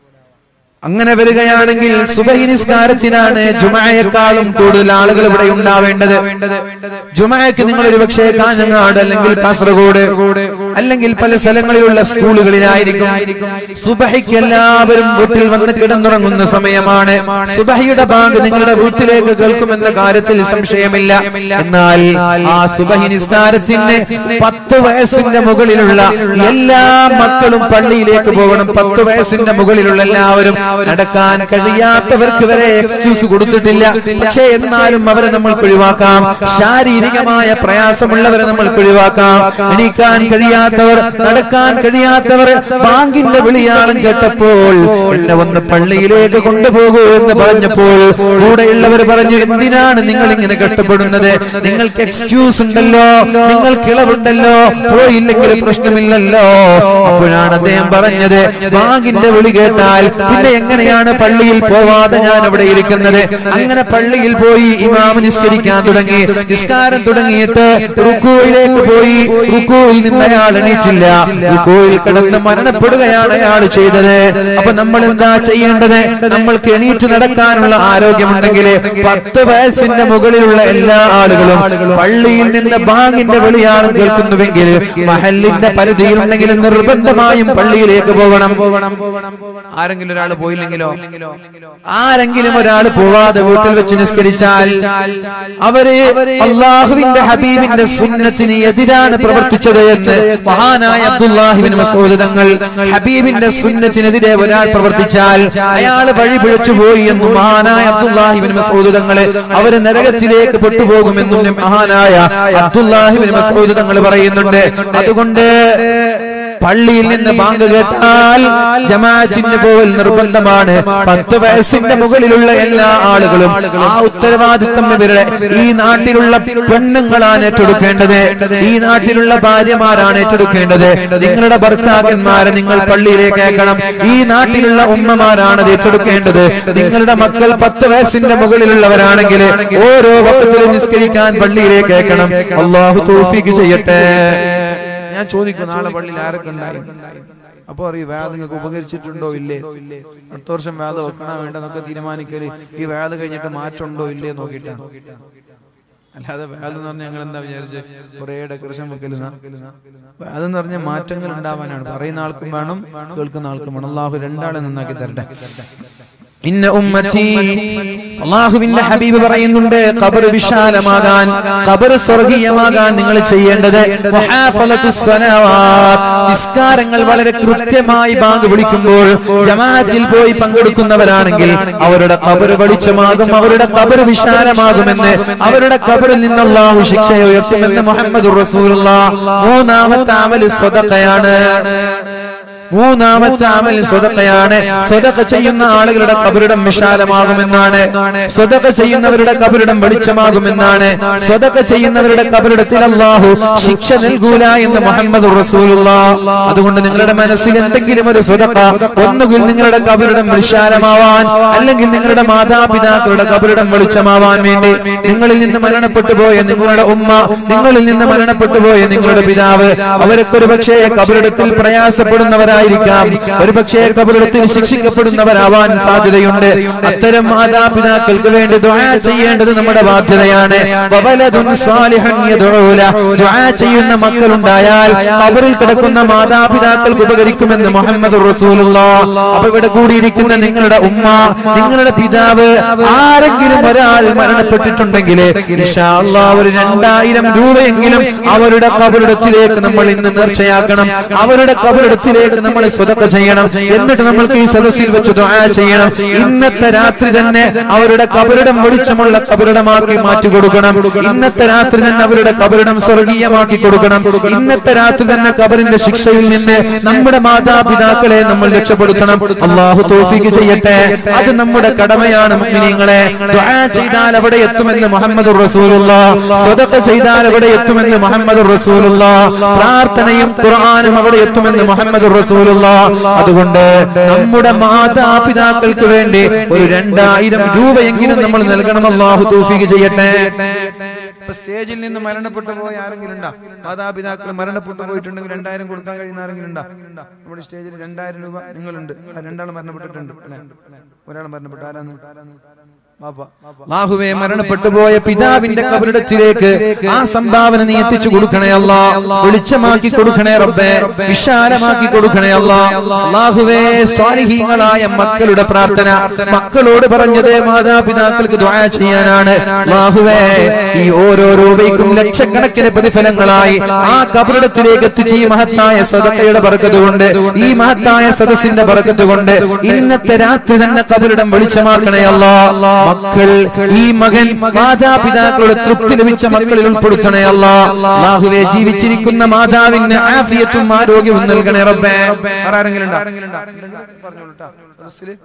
അങ്ങനെ വരികയാണെങ്കിൽ സുബഹി നിസ്കാരത്തിനാണ് ജുമയെക്കാളും കൂടുതൽ ആളുകൾ ഇവിടെ ഉണ്ടാവേണ്ടത് ജുമയ്ക്ക് നിങ്ങൾ ഒരു പക്ഷേ കാഞ്ഞങ്ങാട് അല്ലെങ്കിൽ കാസർഗോഡ് അല്ലെങ്കിൽ പല സ്ഥലങ്ങളിലുള്ള സ്കൂളുകളിലായിരിക്കും സുബഹിക്ക് എല്ലാവരും വീട്ടിൽ വന്ന് കിടന്നുറങ്ങുന്ന സമയമാണ് സുബഹിയുടെ ബാങ്ക് നിങ്ങളുടെ വീട്ടിലേക്ക് കേൾക്കുമെന്ന കാര്യത്തിൽ സംശയമില്ല എന്നാൽ ആ സുബഹി നിസ്കാരത്തിന് പത്ത് വയസ്സിന്റെ മുകളിലുള്ള എല്ലാ മക്കളും പള്ളിയിലേക്ക് പോകണം പത്ത് വയസ്സിന്റെ മുകളിലുള്ള എല്ലാവരും നടക്കാൻ കഴിയാത്തവർക്ക് വരെ എക്സ്ക്യൂസ് കൊടുത്തിട്ടില്ല പക്ഷേ എന്നാലും അവരെ നമ്മൾ ഒഴിവാക്കാം ശാരീരികമായ പ്രയാസമുള്ളവരെ നമ്മൾ ഒഴിവാക്കാം എണീക്കാൻ കഴിയാത്തവർ നടക്കാൻ കഴിയാത്തവർ ബാങ്കിന്റെ വിളിയാളം കേട്ടപ്പോൾ എന്നെ ഒന്ന് പള്ളിയിലേക്ക് കൊണ്ടുപോകൂ എന്ന് പറഞ്ഞപ്പോൾ കൂടെയുള്ളവർ പറഞ്ഞു എന്തിനാണ് നിങ്ങൾ ഇങ്ങനെ കഷ്ടപ്പെടുന്നത് നിങ്ങൾക്ക് എക്സ്ക്യൂസ് ഉണ്ടല്ലോ നിങ്ങൾക്ക് ഇളവുണ്ടല്ലോ പോയില്ലെങ്കിൽ പ്രശ്നമില്ലല്ലോ അപ്പോഴാണ് അദ്ദേഹം പറഞ്ഞത് ബാങ്കിന്റെ വിളി കേട്ടാൽ പിന്നെ എങ്ങനെയാണ് പള്ളിയിൽ പോവാതെ ഞാൻ അവിടെ ഇരിക്കുന്നത് അങ്ങനെ പള്ളിയിൽ പോയി ഇമാമ നിസ്കരിക്കാൻ തുടങ്ങി നിസ്കാരം തുടങ്ങിയിട്ട് റുക്കോയിലേക്ക് പോയി റുക്കോയിൽ നിന്ന് അയാൾ എണീറ്റില്ല റുക്കോയിൽ കിടന്ന് മരണപ്പെടുകയാണ് അയാൾ ചെയ്തത് അപ്പൊ നമ്മൾ എന്താ ചെയ്യേണ്ടത് നമ്മൾക്ക് എണീറ്റ് നടക്കാനുള്ള ആരോഗ്യമുണ്ടെങ്കിൽ പത്ത് വയസ്സിന്റെ മുകളിലുള്ള എല്ലാ ആളുകളും പള്ളിയിൽ നിന്ന് ബാങ്കിന്റെ വിളിയാണ് കേൾക്കുന്നുവെങ്കിൽ മഹലിന്റെ പരിധിയിലുണ്ടെങ്കിൽ നിർബന്ധമായും പള്ളിയിലേക്ക് പോകണം ആരെങ്കിലും ഒരാൾ പോയില്ലെങ്കിലോ ആരെങ്കിലും ഒരാൾ പോവാതെ വീട്ടിൽ വെച്ച് നിസ്കരിച്ചാൽ അവര് അള്ളാഹുവിന്റെ ഹബീബിന്റെ സുന്നത്തിന് എതിരാണ് പ്രവർത്തിച്ചത് എന്ന് മഹാനായ അബ്ദുല്ലാഹിബിൻ മസൂദ് തങ്ങൾ ഹബീബിന്റെ സുന്നത്തിനെതിരെ ഒരാൾ പ്രവർത്തിച്ചാൽ അയാൾ വഴി പിഴച്ചു പോയി എന്നും മഹാനായ അബ്ദുല്ലാഹിബിൻ മസൂദ് തങ്ങള് അവര് നരകത്തിലേക്ക് പെട്ടുപോകുമെന്നും മഹാനായ അബ്ദുല്ലാഹിബിൻ മസൂദ് തങ്ങൾ പറയുന്നുണ്ട് അതുകൊണ്ട് പള്ളിയിൽ നിന്ന് ബാങ്ക് കേട്ടാൽ ജമാഅത്തിന് പോൽ നിർബന്ധമാണ് പത്ത് വയസ്സിന്റെ മുകളിലുള്ള എല്ലാ ആളുകളും ആ ഉത്തരവാദിത്തം ഇവരുടെ ഈ നാട്ടിലുള്ള പെണ്ണുങ്ങളാണ് ഏറ്റെടുക്കേണ്ടത് ഈ നാട്ടിലുള്ള ഭാര്യമാരാണ് ഏറ്റെടുക്കേണ്ടത് നിങ്ങളുടെ ഭർത്താക്കന്മാരെ നിങ്ങൾ പള്ളിയിലേക്ക് അയക്കണം ഈ നാട്ടിലുള്ള ഉമ്മമാരാണ് അത് ഏറ്റെടുക്കേണ്ടത് നിങ്ങളുടെ മക്കൾ പത്ത് വയസ്സിന്റെ മുകളിലുള്ളവരാണെങ്കിൽ ഓരോ വക്കത്തിലും നിസ്കരിക്കാൻ പള്ളിയിലേക്ക് അയക്കണം അള്ളാഹു തോഫിക്ക് ചെയ്യട്ടെ ഞാൻ ചോദിക്കും നാളെ പള്ളിയിൽ ആരൊക്കെ ഉണ്ടായി അപ്പൊ അറിയും വേദ നിങ്ങൾക്ക് ഉപകരിച്ചിട്ടുണ്ടോ ഇല്ലേ അടുത്ത വർഷം വേദ വെക്കണോ വേണ്ടെന്നൊക്കെ തീരുമാനിക്കല് ഈ വേദ കഴിഞ്ഞിട്ട് മാറ്റമുണ്ടോ ഇല്ലേ നോക്കിയിട്ടാണ് അല്ലാതെ വേദം എന്ന് പറഞ്ഞാൽ ഞങ്ങൾ എന്താ വിചാരിച്ച് കുറെ ഡെക്കറേഷൻ വെക്കലുന്ന വേദം എന്ന് പറഞ്ഞാൽ മാറ്റങ്ങൾ ഉണ്ടാവാനാണ് പറയുന്ന ആൾക്കും വേണം കേൾക്കുന്ന ആൾക്കും വേണം അള്ളാഹു രണ്ടാളെ നന്നാക്കി തരട്ടെ ഇന്ന ഉമ്മത്തി അള്ളാഹുവിന്റെ ഹബീബ് പറയുന്നുണ്ട് ഖബർ വിശാലമാകാൻ ഖബർ സ്വർഗീയമാകാൻ നിങ്ങൾ ചെയ്യേണ്ടത് വഹാഫലത്തുസ് സ്വലവാത്ത്. നിസ്കാരങ്ങൾ വളരെ കൃത്യമായി ബാങ്ക് വിളിക്കുമ്പോൾ ജമാഅത്തിൽ പോയി പങ്കെടുക്കുന്നവരാണെങ്കിൽ അവരുടെ ഖബർ വെളിച്ചമാകും അവരുടെ ഖബർ വിശാലമാകുമെന്ന് അവരുടെ ഖബറിൽ നിന്ന് അള്ളാഹു ശിക്ഷ ഉയർത്തുമെന്ന് മുഹമ്മദ് റസൂലുള്ള മൂന്നാമത്തെ അമൽ സ്വതക്കയാണ് മൂന്നാമത്തെ അമൽ സ്വതക്കയാണ് സ്വതക്ക ചെയ്യുന്ന ആളുകളുടെ കബറിടം വിശാലമാകുമെന്നാണ് സ്വതക്ക ചെയ്യുന്നവരുടെ കബറിടം വെളിച്ചമാകുമെന്നാണ് സ്വതക്ക ചെയ്യുന്നവരുടെ കബറിടത്തിൽ അള്ളാഹു ശിക്ഷ നൽകൂല എന്ന് മുഹമ്മദ് റസൂലുള്ള അതുകൊണ്ട് നിങ്ങളുടെ മനസ്സിൽ എന്തെങ്കിലും ഒരു സ്വതക്ക ഒന്നുകിൽ നിങ്ങളുടെ കബറിടം വിശാലമാവാൻ അല്ലെങ്കിൽ നിങ്ങളുടെ മാതാപിതാക്കളുടെ കബറിടം വെളിച്ചമാവാൻ വേണ്ടി നിങ്ങളിൽ നിന്ന് മരണപ്പെട്ടു പോയ നിങ്ങളുടെ ഉമ്മ നിങ്ങളിൽ നിന്ന് മരണപ്പെട്ടു പോയ നിങ്ങളുടെ പിതാവ് അവരൊക്കെ ഒരു പക്ഷേ കബറിടത്തിൽ പ്രയാസപ്പെടുന്നവരായിരിക്കാം ഒരുപക്ഷേ കബറിടത്തിൽ ശിക്ഷിക്കപ്പെടുന്നവരാവാൻ സാധ്യതയുണ്ട് അത്തരം മാതാപിതാക്കൾക്ക് വേണ്ടി ദുആ ചെയ്യേണ്ടത് നമ്മുടെ ബാധ്യതയാണ് വവലദുൻ സാലിഹൻ യദ്ഉല. ദുആ ചെയ്യുന്ന മക്കളുണ്ടായാൽ കബറിൽ കിടക്കുന്ന മാതാപിതാക്കൾക്ക് ഉപകരിക്കുമെന്ന് മുഹമ്മദ് റസൂലുള്ള അപ്പൊ ഇവിടെ കൂടിയിരിക്കുന്ന നിങ്ങളുടെ ഉമ്മ നിങ്ങളുടെ പിതാവ് ആരെങ്കിലും ഒരാൾ മരണപ്പെട്ടിട്ടുണ്ടെങ്കിൽ ഇൻഷാ അല്ലാഹ് ഒരു രണ്ടായിരം രൂപയെങ്കിലും അവരുടെ കബറിടത്തിലേക്ക് നമ്മൾ ഇന്ന് നേർച്ചയാക്കണം അവരുടെ കബറിടത്തിലേക്ക് നമ്മൾ സ്വതക്ക ചെയ്യണം എന്നിട്ട് നമ്മൾക്ക് ഈ സദസ്സിൽ വെച്ച് ദുആ ചെയ്യണം ഇന്നത്തെ രാത്രി തന്നെ അവരുടെ കബറിടം വെളിച്ചമുള്ള കബറിടമാക്കി മാറ്റി കൊടുക്കണം ഇന്നത്തെ രാത്രി തന്നെ അവരുടെ കബറിടം സ്വർഗീയമാക്കി കൊടുക്കണം ഇന്നത്തെ രാത്രി തന്നെ കബറിന്റെ ശിക്ഷയിൽ നിന്ന് നമ്മുടെ മാതാപിതാക്കളെ നമ്മൾ രക്ഷപ്പെടുത്തണം അള്ളാഹു തോഫിക്ക് ചെയ്യട്ടെ അത് നമ്മുടെ കടമയാണ് മുഅ്മിനീങ്ങളെ ദുആ ചെയ്താൽ അവിടെ എത്തുമെന്ന് മുഹമ്മദ് റസൂലുള്ള സ്വതക്ക ചെയ്താൽ അവിടെ എത്തുമെന്ന് മുഹമ്മദ് റസൂലുള്ള പ്രാർത്ഥനയും ഖുർആനും അവിടെ എത്തുമെന്ന് മുഹമ്മദ് റസൂലുള്ള അതുകൊണ്ട് നമ്മുടെ മാതാപിതാക്കൾക്ക് വേണ്ടി ഒരു രണ്ടായിരം രൂപയെങ്കിലും നമ്മൾ നൽകണം അള്ളാഹു തൗഫീഖ് ചെയ്യട്ടെ ഇപ്പൊ സ്റ്റേജിൽ നിന്ന് മരണപ്പെട്ടു പോയ ആരെങ്കിലും ഉണ്ടാ മാതാപിതാക്കൾ മരണപ്പെട്ടു പോയിട്ടുണ്ടെങ്കിൽ രണ്ടായിരം കൊടുക്കാൻ കഴിയുന്ന ആരെങ്കിലും ഉണ്ടാ നമ്മുടെ സ്റ്റേജിൽ രണ്ടായിരം രൂപ നിങ്ങളുണ്ട് ആ രണ്ടാൾ മരണപ്പെട്ടിട്ടുണ്ട് അല്ലേ? ഒരാൾ മരണപ്പെട്ടു ആരാന്ന് ബാഹുവെ മരണപ്പെട്ടു പോയ പിതാവിന്റെ കബറിടത്തിലേക്ക് ആ സംഭാവന നീ എത്തിച്ചു കൊടുക്കണേ അല്ല വെളിച്ചമാക്കി കൊടുക്കണേ റബ്ബേ വിശാലമാക്കി കൊടുക്കണേ അല്ല അള്ളാഹുവേ സ്വാലിഹീങ്ങളായ മക്കളുടെ പ്രാർത്ഥന മക്കളോട് പറഞ്ഞത് മാതാപിതാക്കൾക്ക് ദുആ ചെയ്യാനാണ് അള്ളാഹുവേ ഈ ഓരോ രൂപയ്ക്കും ലക്ഷക്കണക്കിന് പ്രതിഫലങ്ങളായി ആ കബറിടത്തിലേക്ക് എത്തിച്ച് ഈ മഹത്തായ സദക്കയുടെ ബർക്കത്ത് കൊണ്ട് ഈ മഹത്തായ സദസ്സിന്റെ ബർക്കത്ത് കൊണ്ട് ഇന്നത്തെ രാത്രി തന്നെ കബറിടം വെളിച്ചമാക്കണേ അല്ലാ മക്കൾ ഈ മകൻ മാതാപിതാക്കളുടെ തൃപ്തി ലഭിച്ച മക്കളിൽ ഉൾപ്പെടുത്തണേ അല്ലാ അല്ലാഹുവേ ജീവിച്ചിരിക്കുന്ന മാതാവിന് ആഫിയത്തും ആരോഗ്യവും നൽകണേ റബ്ബേ വേറെ ആരെങ്കിലും ഉണ്ടോ? പറഞ്ഞോളൂ ട്ടാ. സദസ്സില്?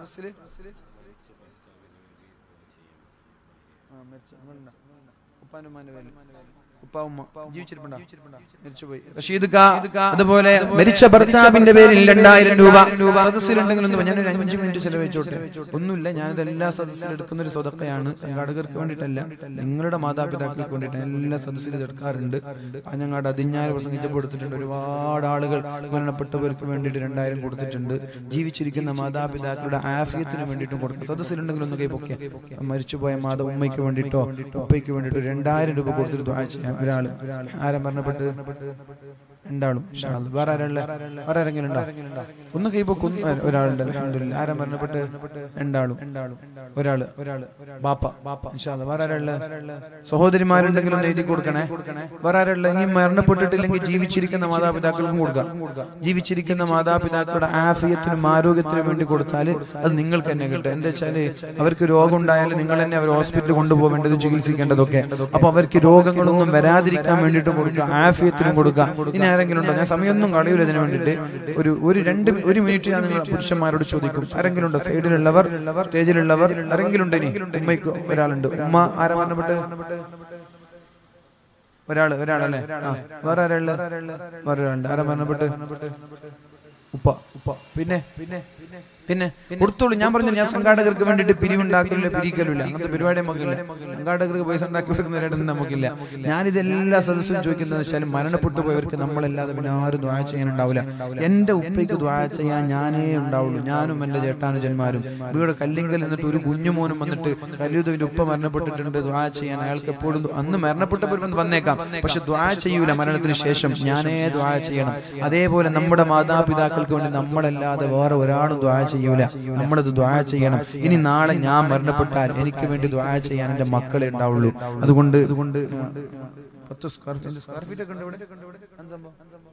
ഉപ്പാനും ഉമ്മാന്റെ പേരിൽ. ഉപ്പ ഉമ്മ ജീവിച്ചിരിപ്പുണ്ടോ മരിച്ചുപോയി റഷീദ് ക അതുപോലെ മരിച്ച ഭർത്താവിന്റെ പേരിൽ രണ്ടായിരം രൂപ സദസ്സിലുണ്ടെങ്കിൽ ഒന്ന് ഞാൻ ഒരു അഞ്ചു മിനിറ്റ് ചെലവഴിച്ചോട്ടെ ഒന്നുമില്ല ഞാനിത് എല്ലാ സദസ്സിലും എടുക്കുന്ന ഒരു സ്വതക്കയാണ് സംഘാടകർക്ക് വേണ്ടിയിട്ടല്ല നിങ്ങളുടെ മാതാപിതാക്കൾക്ക് വേണ്ടിയിട്ട് എല്ലാ സദസ്സിലും ഇത് എടുക്കാറുണ്ട് കാഞ്ഞങ്ങാട് അതിഞ്ഞാല് പ്രസംഗിച്ചപ്പോൾ കൊടുത്തിട്ടുണ്ട് ഒരുപാട് ആളുകൾ മരണപ്പെട്ടവർക്ക് വേണ്ടിയിട്ട് രണ്ടായിരം കൊടുത്തിട്ടുണ്ട് ജീവിച്ചിരിക്കുന്ന മാതാപിതാക്കളുടെ ആഫിയത്തിന് വേണ്ടിയിട്ടും കൊടുക്കുക സദസ്സിലുണ്ടെങ്കിൽ ഒന്ന് കൈപ്പൊക്കെ മരിച്ചുപോയ മാത ഉമ്മയ്ക്ക് വേണ്ടിയിട്ടോ ഉപ്പയ്ക്ക് വേണ്ടിയിട്ടോ രണ്ടായിരം രൂപ കൊടുത്തിട്ട് ദ്വാ ചെയ്യാം ഒരാള് ആരും മരണപ്പെട്ട് രണ്ടാളും ഇൻഷാ അല്ലാ. വേറെ ആരുള്ള വേറെ ആരെങ്കിലും ഉണ്ടോ ഒന്ന് കൈപ്പൊക്കെ ഒരാളുണ്ട് അൽഹംദുലില്ലാ. ആരാ മരണപ്പെട്ട് രണ്ടാളും ഒരാള് ഒരാള് ബാപ്പ ബാപ്പ ഇൻഷാ അല്ലാ. വേറെ ആരുള്ള സഹോദരിമാരുണ്ടെങ്കിലും ഒന്ന് എഴുതി കൊടുക്കണേ വേറെ ആരുള്ള ഇനി മരണപ്പെട്ടിട്ടില്ലെങ്കിൽ ജീവിച്ചിരിക്കുന്ന മാതാപിതാക്കൾക്കും കൊടുക്കാം ജീവിച്ചിരിക്കുന്ന മാതാപിതാക്കളുടെ ആഫിയത്തിനും ആരോഗ്യത്തിനും വേണ്ടി കൊടുത്താൽ അത് നിങ്ങൾക്ക് തന്നെ കിട്ടും എന്താ വെച്ചാല് അവർക്ക് രോഗം ഉണ്ടായാൽ നിങ്ങൾ തന്നെ അവർ ഹോസ്പിറ്റലിൽ കൊണ്ടുപോകേണ്ടത് ചികിത്സിക്കേണ്ടതൊക്കെ അപ്പൊ അവർക്ക് രോഗങ്ങളൊന്നും വരാതിരിക്കാൻ വേണ്ടിയിട്ട് കൊടുക്കുക ആഫിയത്തിനും കൊടുക്കുക ഇനി ആരെങ്കിലും ഉണ്ടോ ഞാൻ സമയമൊന്നും കളയൂല ഇതിന് വേണ്ടിയിട്ട് ഒരു ഒരു രണ്ട് ഒരു മിനിറ്റ് ഞാൻ നിങ്ങൾ പുരുഷന്മാരോട് ചോദിക്കും ആരെങ്കിലും ഉണ്ടോ സൈഡിലുള്ളവർ സ്റ്റേജിലുള്ളവർ ആരെങ്കിലും ഉണ്ട് ഇനി ഉമ്മയ്ക്ക് ഒരാളുണ്ട് ഉമ്മ ആരാ മരണപ്പെട്ട് ഒരാള് ഒരാളല്ലേ ആ വേറെ ആരാള് വേറെ ഒരാളുണ്ട് ആരാ മരണപ്പെട്ട് ഉപ്പ ഉപ്പ പിന്നെ പിന്നെ പിന്നെ കൊടുത്തോളൂ ഞാൻ പറഞ്ഞു ഞാൻ സംഘാടകർക്ക് വേണ്ടിയിട്ട് പിരിവുണ്ടാക്കലില്ല പിരിക്കലില്ല അങ്ങനത്തെ പരിപാടി നമുക്കില്ല സംഘാടകർക്ക് പൈസ ഉണ്ടാക്കി കൊടുക്കുന്നവരായിട്ടൊന്നും നമുക്കില്ല ഞാനിത് എല്ലാ സദസ്സും ചോദിക്കുന്നത് വെച്ചാൽ മരണപ്പെട്ടു പോയവർക്ക് നമ്മളല്ലാതെ പിന്നെ ആരും ദ്വായ ചെയ്യാനുണ്ടാവില്ല എന്റെ ഉപ്പയ്ക്ക് ദ്വായ ചെയ്യാൻ ഞാനേ ഉണ്ടാവുള്ളൂ ഞാനും എന്റെ ചേട്ടാനുജന്മാരും ഇവിടെ കല്ലിങ്കൽ എന്നിട്ട് ഒരു കുഞ്ഞുമോനും വന്നിട്ട് കല്യൂദവിന്റെ ഉപ്പ മരണപ്പെട്ടിട്ടുണ്ട് ദ്വായ ചെയ്യാൻ അയാൾക്ക് എപ്പോഴും ദു- അന്ന് മരണപ്പെട്ടപ്പോൾ വന്നേക്കാം പക്ഷെ ദ്വായ ചെയ്യൂല മരണത്തിന് ശേഷം ഞാനേ ദ്വായ ചെയ്യണം അതേപോലെ നമ്മുടെ മാതാപിതാക്കൾക്ക് വേണ്ടി നമ്മളല്ലാതെ വേറെ ഒരാളും ദ്വായ ചെയ്യൂല നമ്മളത് ദ്വായ ചെയ്യണം ഇനി നാളെ ഞാൻ മരണപ്പെട്ടാൽ എനിക്ക് വേണ്ടി ദ്വായ ചെയ്യാൻ എന്റെ മക്കളെ ഉണ്ടാവുള്ളൂ അതുകൊണ്ട് അതുകൊണ്ട് പത്ത് സ്ക്വയർ ഫീറ്റ് സ്ക്വയർ ഫീറ്റ് ഒക്കെ ഉണ്ട് ഇവിടെ എന്ത് സംഭവം?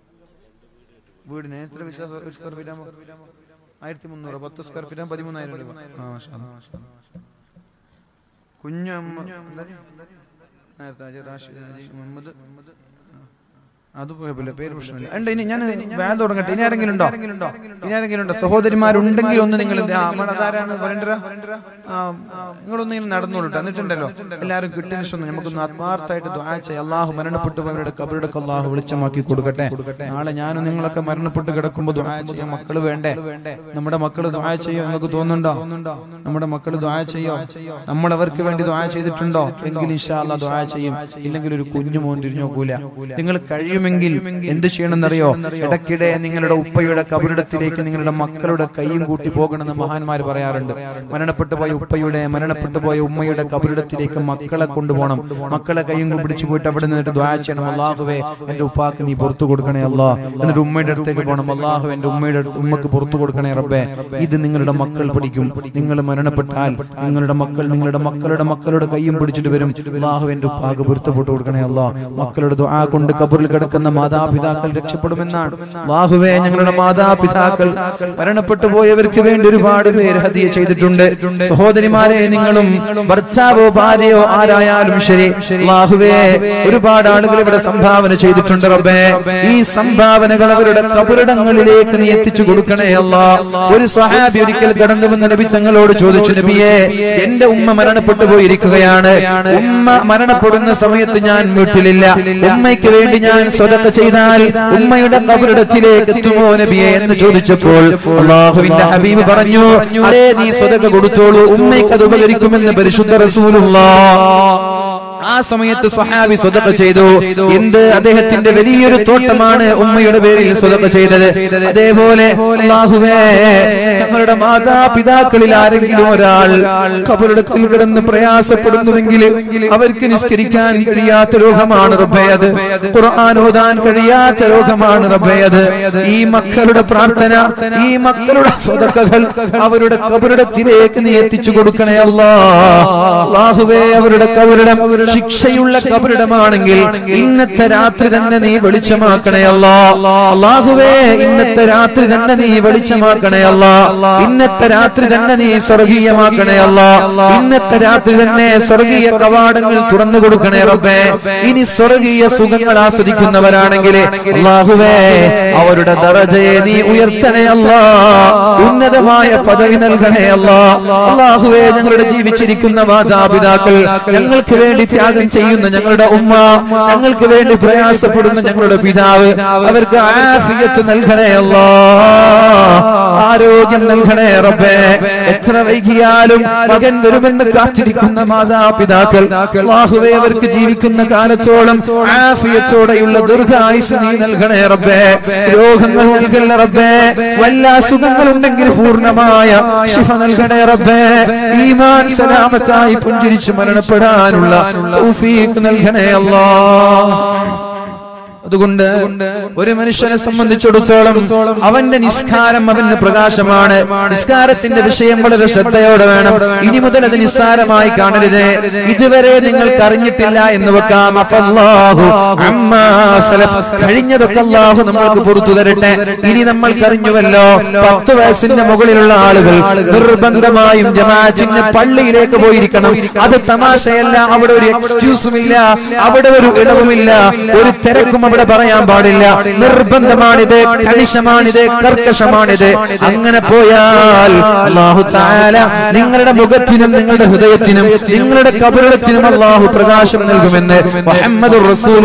വീടിന് എത്ര വിശ്വാസം ഒരു സ്ക്വയർ ഫീറ്റ് ആകുമ്പോൾ ആയിരത്തി മുന്നൂറ് പത്ത് സ്ക്വയർ ഫീറ്റ് പതിമൂന്നായിരം രൂപ ആ, മാഷാ അല്ലാ, മാഷാ അല്ലാ, മാഷാ അല്ലാ. കുഞ്ഞമ്മ എന്താ? നേരത്തെ അജയ് റാഷിദ് അജയ് മുഹമ്മദ് അത് കുഴപ്പമില്ല പേര് പ്രശ്നമില്ല ഉണ്ട് ഇനി ഞാൻ വേദം തുടങ്ങട്ടെ ഇനി ആരെങ്കിലും ഉണ്ടോ ഇനി ആരെങ്കിലും ഉണ്ടോ സഹോദരിമാരുണ്ടെങ്കിൽ ഒന്ന് നിങ്ങൾ ഇത് ആ, നമ്മൾ അതാരാണ് വരണ്ടര നിങ്ങളൊന്നെങ്കിലും നടന്നോളൂ ട്ടോ. എന്നിട്ടുണ്ടല്ലോ എല്ലാവരും കിട്ടിയ ശേഷം നമുക്കൊന്ന് ആത്മാർത്ഥമായിട്ട് ദ്വാ ചെയ്യാം അള്ളാഹു മരണപ്പെട്ടു പോയവരുടെ കബരുടെ അള്ളാഹു വെളിച്ചമാക്കി കൊടുക്കട്ടെ നാളെ ഞാനും നിങ്ങളൊക്കെ മരണപ്പെട്ട് കിടക്കുമ്പോൾ ദ്വാ ചെയ്യാൻ മക്കള് വേണ്ടേ നമ്മുടെ മക്കള് ദ്വാ ചെയ്യോ നിങ്ങൾക്ക് തോന്നുന്നുണ്ടോ നമ്മുടെ മക്കള് ദ്വാ ചെയ്യോ നമ്മൾ അവർക്ക് വേണ്ടി ദ്വാ ചെയ്തിട്ടുണ്ടോ എങ്കിൽ ഇൻഷാല്ല ദ്വാ ചെയ്യും ഇല്ലെങ്കിൽ ഒരു കുഞ്ഞു മോൻ തിരിഞ്ഞു നോക്കൂല നിങ്ങൾ കഴിയുമെങ്കിൽ എന്ത് ചെയ്യണമെന്നറിയോ ഇടയ്ക്കിടെ നിങ്ങളുടെ ഉപ്പയുടെ കബറിടത്തിലേക്ക് നിങ്ങളുടെ മക്കളുടെ കൈയും കൂട്ടി പോകണമെന്ന് മഹാന്മാർ പറയാറുണ്ട് മരണപ്പെട്ടു പോയ ഉപ്പയുടെ മരണപ്പെട്ടു പോയ ഉമ്മയുടെ കബറിടത്തിലേക്ക് മക്കളെ കൊണ്ടുപോകണം മക്കളെ കൈയും പിടിച്ചു പോയിട്ട് അവിടെ നിന്നിട്ട് ദ്വാ ചെയ്യണം അള്ളാഹുവേ എന്റെ ഉപ്പാക്ക് നീ പുറത്തു കൊടുക്കണേ അല്ലാ എന്നിട്ട് ഉമ്മയുടെ അടുത്തേക്ക് പോകണം അള്ളാഹു എന്റെ ഉമ്മയുടെ അടുത്ത് ഉമ്മക്ക് പുറത്തു കൊടുക്കണേ റബ്ബേ ഇത് നിങ്ങളുടെ മക്കൾ പഠിക്കും നിങ്ങൾ മരണപ്പെട്ടാൽ നിങ്ങളുടെ മക്കൾ നിങ്ങളുടെ മക്കളുടെ മക്കളുടെ കൈയും പിടിച്ചിട്ട് വരും അള്ളാഹു എന്റെ ഉപ്പാക്ക് പൊരുത്തപ്പെട്ടു കൊടുക്കണേ അല്ലാ മക്കളുടെ ദുആ കൊണ്ട് കബറിൽ കിടക്കുന്ന മാതാപിതാക്കൾ രക്ഷപ്പെടുമെന്നാണ് അള്ളാഹുവേ ഞങ്ങളുടെ മാതാപിതാക്കൾ മരണപ്പെട്ടു പോയവർക്ക് വേണ്ടി ഒരുപാട് പേര് ഹദിയ ചെയ്തിട്ടുണ്ട് സഹോദരിമാരെ നിങ്ങളും ഭർത്താവോ ഭാര്യയോ ആരായാലും ശരി അള്ളാഹുവേ ഒരുപാട് ആളുകൾ ഇവിടെ സംഭാവന ചെയ്തിട്ടുണ്ട് റബ്ബേ ഈ സംഭാവനകൾ അവരുടെ കബറിടങ്ങളിലേക്ക് നീ എത്തിച്ചു കൊടുക്കണേ അല്ലാ ഒരു സ്വഹാബി ഒരിക്കൽ കടന്നു വന്ന നബി തങ്ങളോട് ചോദിച്ചു നബിയെ എന്റെ ഉമ്മ മരണപ്പെട്ടു പോയിരിക്കുകയാണ് ഉമ്മ മരണപ്പെടുന്ന സമയത്ത് ഞാൻ വീട്ടിലില്ല ഉമ്മയ്ക്ക് വേണ്ടി ഞാൻ സ്വതക്ക ചെയ്താൽ ഉമ്മയുടെ കബറിടത്തിലേക്ക് എത്തുമോ നബിയെ എന്ന് ചോദിച്ചപ്പോൾ അള്ളാഹുവിന്റെ ഹബീബ് പറഞ്ഞു അതേ നീ സ്വതക്ക കൊടുത്തോളൂ ഉമ്മയ്ക്ക് അത് ഉപകരിക്കുമെന്ന് പരിശുദ്ധ റസൂലുള്ള ആ സമയത്ത് സ്വഹാബി സ്വതക്ക ചെയ്തു എന്ത് അദ്ദേഹത്തിന്റെ വലിയൊരു തോട്ടമാണ് ഉമ്മയുടെ പേരിൽ സ്വതക്ക ചെയ്തത് അതേപോലെ അല്ലാഹുവേ ഞങ്ങളുടെ മാതാപിതാക്കളിൽ ആരെങ്കിലും ഒരാൾ കബറിടത്തിൽ കിടന്ന് പ്രയാസപ്പെടുന്നുവെങ്കിൽ അവർക്ക് നിസ്കരിക്കാൻ കഴിയാത്ത രോഗമാണ് റബ്ബേ അത് ഖുർആൻ ഓതാൻ കഴിയാത്ത രോഗമാണ് റബ്ബേ അത് ഈ മക്കളുടെ പ്രാർത്ഥന ഈ മക്കളുടെ സ്വതക്കകൾ അവരുടെ കബറിടത്തിലേക്ക് നീ എത്തിച്ചു കൊടുക്കണേ അല്ലാ അല്ലാഹുവേ അവരുടെ കബറിടം ശിക്ഷയുള്ള കബറിടമാണെങ്കിൽ ഇന്നത്തെ രാത്രി തന്നെ നീ വെളിച്ചമാക്കണേ അല്ലാ അല്ലാഹുവേ ഇന്നത്തെ രാത്രി തന്നെ നീ വെളിച്ചമാക്കണേ അല്ലാ ഇന്നത്തെ രാത്രി തന്നെ നീ സ്വർഗീയമാക്കണേ അല്ലാ ഇന്നത്തെ രാത്രി തന്നെ സ്വർഗീയ കവാടങ്ങൾ തുറന്നു കൊടുക്കണേ റബ്ബേ ഇനി സ്വർഗീയ സുഖങ്ങൾ ആസ്വദിക്കുന്നവരാണെങ്കിൽ അല്ലാഹുവേ അവരുടെ ദറജയെ നീ ഉയർത്തണേ അല്ലാ ഉന്നതമായ പദവി നൽകണേ അല്ലാ അല്ലാഹുവേ ഞങ്ങളുടെ ജീവിച്ചിരിക്കുന്ന മാതാപിതാക്കൾ ഞങ്ങൾക്ക് വേണ്ടി ത്യാഗം ചെയ്യുന്ന ഞങ്ങളുടെ ഉമ്മ ഞങ്ങൾക്ക് വേണ്ടി പ്രയാസപ്പെടുന്ന ഞങ്ങളുടെ പിതാവ് അവർക്ക് ആഫിയത്ത് നൽകണേ അല്ലാ ആരോഗ്യം നൽകണേ റബ്ബേ എത്ര വൈകിയാലും മകൻ വരുമെന്ന് കാത്തിരിക്കുന്ന മാതാപിതാക്കൾ അല്ലാഹുവേ അവർക്ക് ജീവിക്കുന്ന കാലത്തോളം ആഫിയത്തോടെയുള്ള ദീർഘായുസ് നീ നൽകണേ റബ്ബേ രോഗങ്ങൾ നൽകണ റബ്ബേ വല്ല അസുഖങ്ങളുണ്ടെങ്കിൽ പൂർണ്ണമായ ശിഫ നൽകണേ റബ്ബേ ഈമാൻ സലാമത്തായി പുഞ്ചിരിച്ച് മരണപ്പെടാനുള്ള തൗഫീഖ് നൽകണേ അല്ലാ അതുകൊണ്ട് ഒരു മനുഷ്യനെ സംബന്ധിച്ചിടത്തോളം അവന്റെ നിസ്കാരം അവന്റെ പ്രകാശമാണ് നിസ്കാരത്തിന്റെ വിഷയം വളരെ ശ്രദ്ധയോടെ വേണം ഇനി മുതൽ അത് നിസ്സാരമായി കാണരുത് ഇതുവരെ നിങ്ങൾക്ക് അറിഞ്ഞിട്ടില്ല എന്ന് വെക്കാം അഫല്ലാഹു അമ്മാ സലഫ്. കഴിഞ്ഞതൊക്കെ അള്ളാഹു നമ്മൾക്ക് പുറത്തു തരട്ടെ ഇനി നമ്മൾക്ക് അറിഞ്ഞുവല്ലോ പത്ത് വയസ്സിന്റെ മുകളിലുള്ള ആളുകൾ നിർബന്ധമായും ജമാഅത്തിന് പള്ളിയിലേക്ക് പോയിരിക്കണം അത് തമാശയല്ല അവിടെ ഒരു എക്സ്ക്യൂസും ഇല്ല അവിടെ ഒരു ഇളവുമില്ല ഒരു തിരക്കും അവിടെ പറയാൻ പാടില്ല നിർബന്ധമാണിത് കണിശമാണിത് കർക്കശമാണിത് അങ്ങനെ പോയാൽ അള്ളാഹു താല നിങ്ങളുടെ മുഖത്തിനും നിങ്ങളുടെ ഹൃദയത്തിനും നിങ്ങളുടെ കബറിടത്തിനും അള്ളാഹു പ്രകാശം നൽകുമെന്ന് മുഹമ്മദ്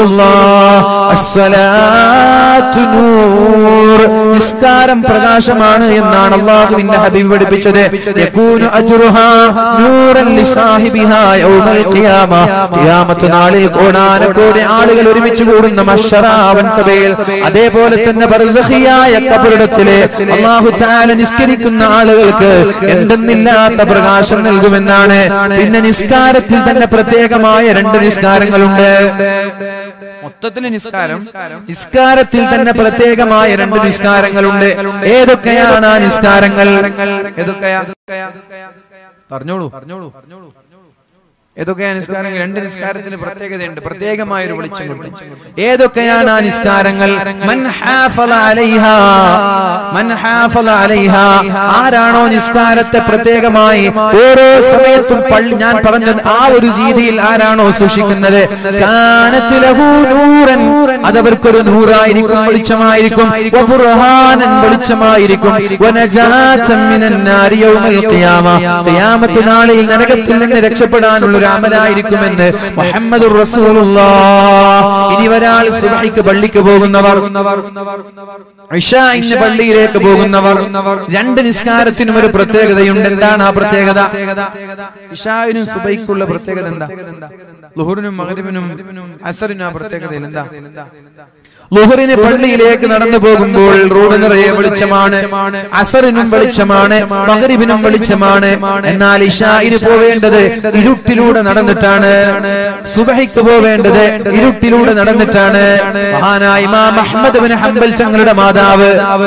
നിസ്കാരം പ്രകാശമാണ് എന്നാണ് അള്ളാഹുവിന്റെ ഹബീബ് പഠിപ്പിച്ചത് യകൂനു അജ്റുഹാ നൂറൻ ലിസാഹിബിഹാ യൗമൽ ഖിയാമ ഖിയാമത്ത് നാളിൽ കോടാനക്കോടി ആളുകൾ ഒരുമിച്ച് കൂടുന്ന മശ്ശറാവൻ സഭയിൽ അതേപോലെ തന്നെ ബർസഖിയായ കബറിടത്തിലെ അള്ളാഹു തആല നിസ്കരിക്കുന്ന ആളുകൾക്ക് എന്തെന്നില്ലാത്ത പ്രകാശം നൽകുമെന്നാണ് പിന്നെ നിസ്കാരത്തിൽ തന്നെ പ്രത്യേകമായ രണ്ട് നിസ്കാരങ്ങളുണ്ട് മൊത്തത്തിൽ നിസ്കാരം നിസ്കാരത്തിൽ തന്നെ പ്രത്യേകമായ രണ്ട് നിസ്കാരങ്ങളുണ്ട് ഏതൊക്കെയാണ് ആ നിസ്കാരങ്ങൾ ഏതൊക്കെയാ പറഞ്ഞോളൂ പറഞ്ഞോളൂ പറഞ്ഞോളൂ ഏതൊക്കെയാണ് നിസ്കാരങ്ങൾ രണ്ട് നിസ്കാരത്തിന് പ്രത്യേകതയുണ്ട് പ്രത്യേകമായ ഒരു വെളിച്ചം കൊണ്ട് ഏതൊക്കെയാണ് ആ നിസ്കാരങ്ങൾ മൻ ഹാഫള അലൈഹാ മൻ ഹാഫള അലൈഹാ ആരാണോ നിസ്കാരത്തെ പ്രത്യേകമായി ഓരോ സമയത്തും പള്ളി ഞാൻ പറഞ്ഞത് ആ ഒരു രീതിയിൽ ആരാണോ സൂക്ഷിക്കുന്നത് കാനത്ത് ലഹു നൂറൻ അതവർക്കൊരു നൂറായിരിക്കും വെളിച്ചമായിരിക്കും വബുർഹാനൻ വെളിച്ചമായിരിക്കും വനജാതൻ മിനൻ നാരി യൗമൽ ഖിയാമ ഖിയാമത്ത് നാളിൽ നരകത്തിൽ നിന്ന് രക്ഷപ്പെടാനുള്ള ഒരു അമലായിരിക്കുമെന്ന് മുഹമ്മദ് ഇനി ഒരാൾ സുബഹിക്ക് പള്ളിക്ക് പോകുന്നവർ ഇഷാഇന് പള്ളിയിലേക്ക് പോകുന്നവർ രണ്ട് നിസ്കാരത്തിനും ഒരു പ്രത്യേകതയുണ്ട് എന്താണ് ആ പ്രത്യേകത ഇഷാഇനും സുബൈക്കുള്ള പ്രത്യേകത എന്താ ലുഹറിനും മകരിബിനും അസറിനും ആ പ്രത്യേകത എന്താ ലുഹറിന് പള്ളിയിലേക്ക് നടന്നു പോകുമ്പോൾ റോഡ് നിറയെ വെളിച്ചമാണ് അസറിനും വെളിച്ചമാണ് മകരിബിനും വെളിച്ചമാണ് എന്നാൽ ഇഷായിന് പോവേണ്ടത് ഇരുട്ടിലൂടെ നടന്നിട്ടാണ് സുബഹിക്ക് പോവേണ്ടത് ഇരുട്ടിലൂടെ നടന്നിട്ടാണ് മഹാനായ ഇമാം അഹമ്മദ് ബിൻ ഹംബൽ തങ്ങളുടെ മാതാവ്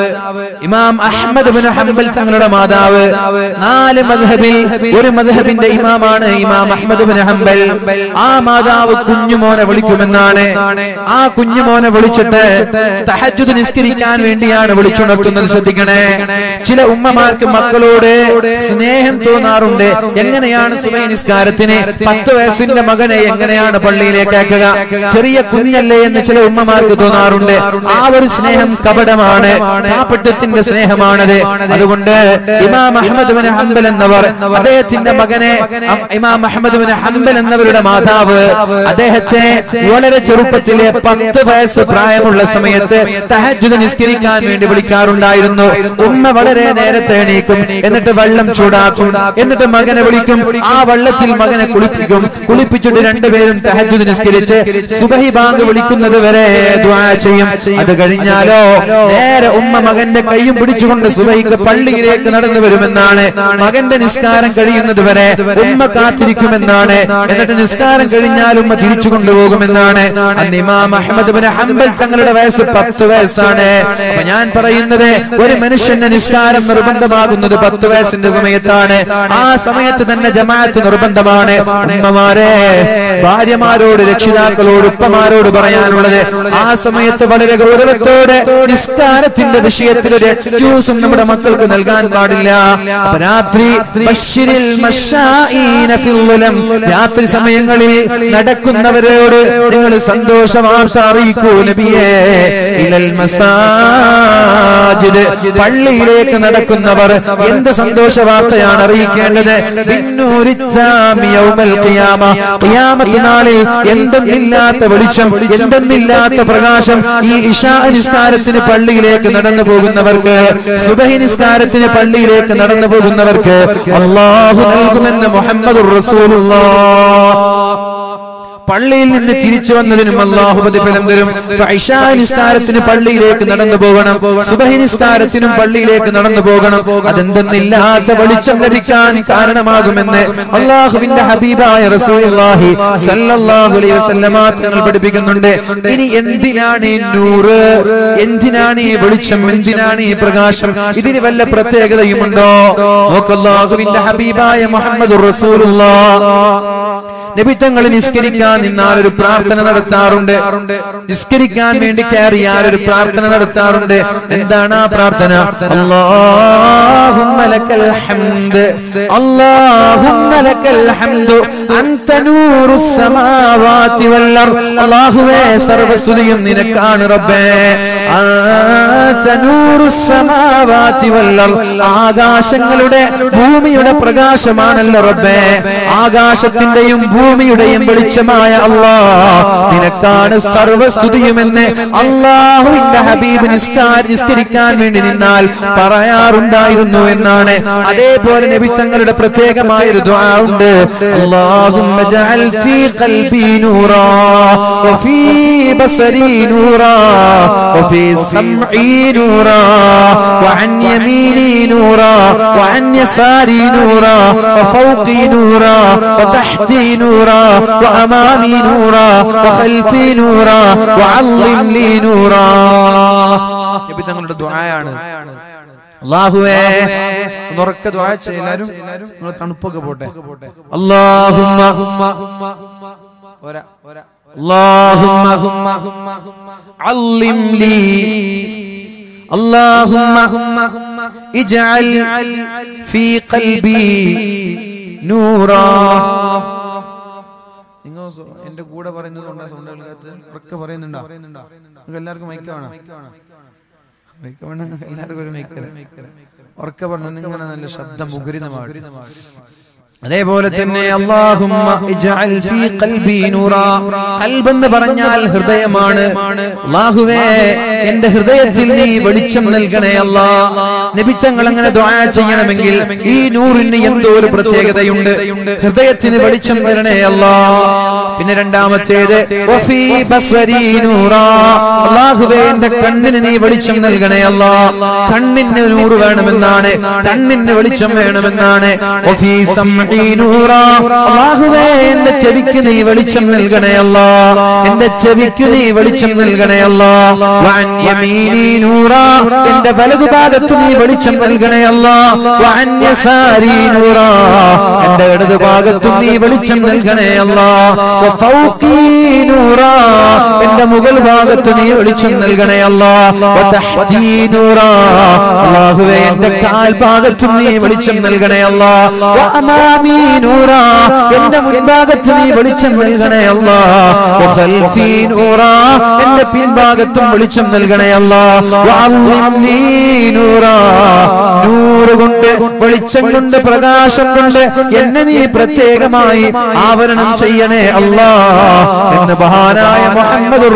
ഇമാം അഹമ്മദ് ബിൻ ഹംബൽ തങ്ങളുടെ മാതാവ് നാല് മദ്ഹബിൽ ഒരു മദ്ഹബിന്റെ ഇമാമാണ് ഇമാം അഹമ്മദ് ബിൻ ഹംബൽ ആ മാതാവ് കുഞ്ഞുമോനെ വിളിക്കുമെന്നാണ് ആ കുഞ്ഞുമോനെ വിളിച്ചിട്ട് തഹജ്ജുദ് നിസ്കരിക്കാൻ വേണ്ടിയാണ് വിളിച്ചുണർത്തുന്നത് ശ്രദ്ധിക്കണേ ചില ഉമ്മമാർക്ക് മക്കളോട് സ്നേഹം തോന്നാറുണ്ട് എങ്ങനെയാണ് സുബൈ നിസ്കാരത്തിന് പത്ത് വയസ്സിന്റെ മകനെ എങ്ങനെയാണ് പള്ളിയിലേക്ക് ആക്കുക ചെറിയ കുഞ്ഞല്ലേ എന്ന് ചില ഉമ്മമാർക്ക് തോന്നാറുണ്ട് ആ ഒരു സ്നേഹം കപടമാണ് കാപ്പട്ടത്തിന്റെ സ്നേഹമാണത് അതുകൊണ്ട് ഇമാം അഹമ്മദ് ബിൻ ഹംബൽ എന്നവർ അദ്ദേഹത്തിന്റെ മകനെ അം- ഇമാം അഹമ്മദ് ബിൻ ഹംബൽ എന്നവരുടെ മാതാവ് അദ്ദേഹത്തെ വളരെ ചെറുപ്പത്തിലെ പത്ത് വയസ്സ് പ്രായമുള്ള സമയത്ത് തഹജ്ജുദ് നിസ്കരിക്കാൻ വേണ്ടി വിളിക്കാറുണ്ടായിരുന്നു ഉമ്മ വളരെ നേരത്തെ എണീക്കും എന്നിട്ട് വെള്ളം ചൂടാക്കും എന്നിട്ട് മകനെ വിളിക്കും ആ വെള്ളത്തിൽ മകനെ കുളിപ്പിക്കും കുളിപ്പിച്ചിട്ട് രണ്ടുപേരും തഹജ്ജുദ് നിസ്കരിച്ച് സുബഹി ബാങ്ക് വിളിക്കുന്നത് വരെ ദുആ ചെയ്യും അത് കഴിഞ്ഞാലോ നേരെ ഉമ്മ മകന്റെ കൈയും പിടിച്ചുകൊണ്ട് സുബഹിക്ക് പള്ളിയിലേക്ക് നടന്നു വരുമെന്നാണ് മകന്റെ നിസ്കാരം കഴിയുന്നത് വരെ ഉമ്മ കാത്തിരിക്കുമെന്നാണ് എന്നിട്ട് നിസ്കാരം കഴിഞ്ഞാൽ ഉമ്മ തിരിച്ചു കൊണ്ടുപോകുമെന്നാണ് അന്ന് ഇമാം അഹമ്മദ് ബിൻ ഹംബൽ തങ്ങളുടെ വയസ്സ് പത്ത് വയസ്സാണ് അപ്പൊ ഞാൻ പറയുന്നത് ഒരു മനുഷ്യന്റെ നിസ്കാരം നിർബന്ധമാകുന്നത് പത്ത് വയസ്സിന്റെ സമയത്താണ് ആ സമയത്ത് തന്നെ ജമാഅത്ത് നിർബന്ധമാണ് ഉമ്മമാരെ ഭാര്യമാരോട് രക്ഷിതാക്കളോട് ഉപ്പമാരോട് പറയാനുള്ളത് ആ സമയത്ത് വളരെ ഗൗരവത്തോടെ നിസ്കാരത്തിന്റെ വിഷയത്തിൽ ഒരു എക്സ്ക്യൂസും നമ്മുടെ മക്കൾക്ക് നൽകാൻ പാടില്ല അപ്പൊ രാത്രി ബശ്ശിരിൽ മശ്ശാഈന ഫിൽ ഉലം. രാത്രി സമയങ്ങളിൽ നടക്കുന്നവരോട് നിങ്ങൾ സന്തോഷ വാർത്ത അറിയിക്കൂ നബിയേ ഇലൽ മസാജിദ് പള്ളിയിലേക്ക് നടക്കുന്നവർ എന്ത് സന്തോഷ വാർത്തയാണ് അറിയിക്കേണ്ടത് ബിന്നൂരിത്താമി യൗമൽ ഖിയാമ ഖിയാമത്ത് നാളിൽ എന്തെന്നില്ലാത്ത വെളിച്ചം എന്തെന്നില്ലാത്ത പ്രകാശം ഈ ഇഷാ നിസ്കാരത്തിന് പള്ളിയിലേക്ക് നടന്നു പോകുന്നവർക്ക് സുബഹി നിസ്കാരത്തിന് പള്ളിയിലേക്ക് നടന്നു പോകുന്നവർക്ക് അള്ളാഹു നൽകുമെന്ന് മുഹമ്മദ് റസൂലുള്ള പള്ളിയിൽ നിന്ന് തിരിച്ചു വന്നതിനും അള്ളാഹു പ്രതിഫലം തരും ഇശാ നിസ്കാരത്തിന് പള്ളിയിലേക്ക് നടന്നു പോകണം സുബഹി നിസ്കാരത്തിനും പള്ളിയിലേക്ക് നടന്നു പോകണം അതെന്തെന്നില്ലാത്ത വെളിച്ചം ലഭിക്കാൻ കാരണമാകുമെന്ന് അള്ളാഹുവിന്റെ ഹബീബായ റസൂലുള്ളാഹി സല്ലല്ലാഹു അലൈഹി വസല്ലമ തങ്ങൾ പഠിപ്പിക്കുന്നുണ്ട് ഇനി എന്തിനാണ് ഈ നൂറ് എന്തിനാണ് ഈ വെളിച്ചം എന്തിനാണ് ഈ പ്രകാശം ഇതിന് വല്ല പ്രത്യേകതയുമുണ്ടോ നോക്കല്ലാഹുവിന്റെ ഹബീബായ മുഹമ്മദ് റസൂലുള്ളാഹ് നബി തങ്ങൾ നിസ്കരിക്കാൻ നിന്നാൽ ഒരു പ്രാർത്ഥന നടത്താറുണ്ട് നിസ്കരിക്കാൻ വേണ്ടി കയറിയാൽ ഒരു പ്രാർത്ഥന നടത്താറുണ്ട് എന്താണ് ആ പ്രാർത്ഥന അല്ലാഹുമ്മ ലക്കൽ ഹംദ് അല്ലാഹുമ്മ ലക്കൽ ഹംദു അൻത നൂറുസ് സമാവാതി വൽ അർദ് അല്ലാഹുവേ സർവസ്തുതിയും നിനക്കാണ് റബ്ബേ അൻത നൂറുസ് സമാവാതി വൽ അർദ് ആകാശങ്ങളുടെ ഭൂമിയുടെ പ്രകാശമാണല്ലോ റബ്ബേ ആകാശത്തിന്റെയും ഭൂമിയുടെയും വെളിച്ചമായ അല്ലാ നിനക്കാണ് സർവസ്തുതിയുമെന്ന് അള്ളാഹുവിന്റെ ഹബീബ് നിസ്കാര നിസ്കരിക്കാൻ വേണ്ടി നിന്നാൽ പറയാറുണ്ടായിരുന്നു എന്നാണ് അതേപോലെ നബി തങ്ങളുടെ പ്രത്യേകമായ ഒരു ദുആ ഉണ്ട് അല്ലാഹുമ്മ ജഅൽ ഫീ ഖൽബി നൂറാ വഫീ ബസരി നൂറാ വഫീ സംഈ നൂറാ وعن يميني نورا وعن يساري نورا وفوقي نورا وتحتي نورا وأمامي نورا وخلفي نورا وعظم لي نورا നബി തങ്ങളുടെ ദുആയാണ് അല്ലാഹുവേ ഉറക്കെ ദുആ ചെയ്യ എല്ലാരും നിങ്ങൾ തണുപ്പൊക്കെ പോട്ടെ അല്ലാഹുമ്മ ഒരാ ഒരാ اللهم علم لي اللهم اجعل في قلبي نورا നിങ്ങൾ എന്റെ കൂടെ പറയുന്നത് കൊണ്ടാ സൗണ്ടുകൾക്കകത്ത് ഉറക്കെ പറയുന്നുണ്ടോ നിങ്ങൾക്ക് എല്ലാവർക്കും മൈക്ക് വേണം മൈക്ക് വേണം എല്ലാവർക്കും ഒരു മൈക്ക് ഉറക്കെ പറഞ്ഞു നിങ്ങളുടെ നല്ല ശബ്ദം മുഖരിതമാണ് അതേപോലെ തന്നെ അല്ലാഹുമ്മ ഇജ്അൽ ഫീ ഖൽബി നൂറാ ഖൽബ് എന്ന് പറഞ്ഞാൽ ഹൃദയമാണ് അല്ലാഹുവേ എന്റെ ഹൃദയത്തിൽ നീ വെളിച്ചം നൽകണേ അല്ലാ നബി തങ്ങൾ അങ്ങനെ ദുആ ചെയ്യണമെങ്കിൽ ഈ നൂറിന് എന്തോ ഒരു പ്രത്യേകതയുണ്ട് ഹൃദയത്തിന് വെളിച്ചം തരണേ അല്ലാ പിന്നെ രണ്ടാമത്തേത് വഫീ ബസ്വരി നൂറാ അല്ലാഹുവേ എന്റെ കണ്ണിന് നീ വെളിച്ചം നൽകണേ അല്ലാ കണ്ണിന് നൂറ് വേണമെന്നാണ് കണ്ണിന് വെളിച്ചം വേണമെന്നാണ് വഫീ സംഈ നൂറാ അല്ലാഹുവേ എന്റെ ചെവിക്ക് നീ വെളിച്ചം നൽകണേ അല്ലാ എന്റെ ചെവിക്ക് നീ വെളിച്ചം നൽകണേ അല്ലാ വഅൻ യമീനി നൂറാ എന്റെ വലതുഭാഗത്ത് നീ വെളിച്ചം നൽകണേ അല്ലാ വഅൻ യസാരി നൂറാ എന്റെ ഇടതുഭാഗത്തും നീ വെളിച്ചം നൽകണേ അല്ലാ വഫൗഖി നൂറാ എന്റെ മുകൾ ഭാഗത്ത് നീ വെളിച്ചം നൽകണേ അല്ലാ വതഹ്തി നൂറാ അല്ലാഹുവേ എന്റെ കാൽ ഭാഗത്തും നീ വെളിച്ചം നൽകണേ അല്ലാ വഅമാമി നൂറാ എന്റെ മുൻഭാഗത്ത് നീ വെളിച്ചം നൽകണേ അല്ലാ വഖൽഫി നൂറാ എന്റെ പിൻഭാഗത്തും വെളിച്ചം നൽകണേ അല്ലാ വഅള്ളിംനി നൂറാ നൂറ് കൊണ്ട് വെളിച്ചം കൊണ്ട് പ്രകാശം കൊണ്ട് എന്നെ നീ പ്രത്യേകമായി ആവരണം ചെയ്യണേ അല്ലാ എന്ന് മഹാനായ മുഹമ്മദ്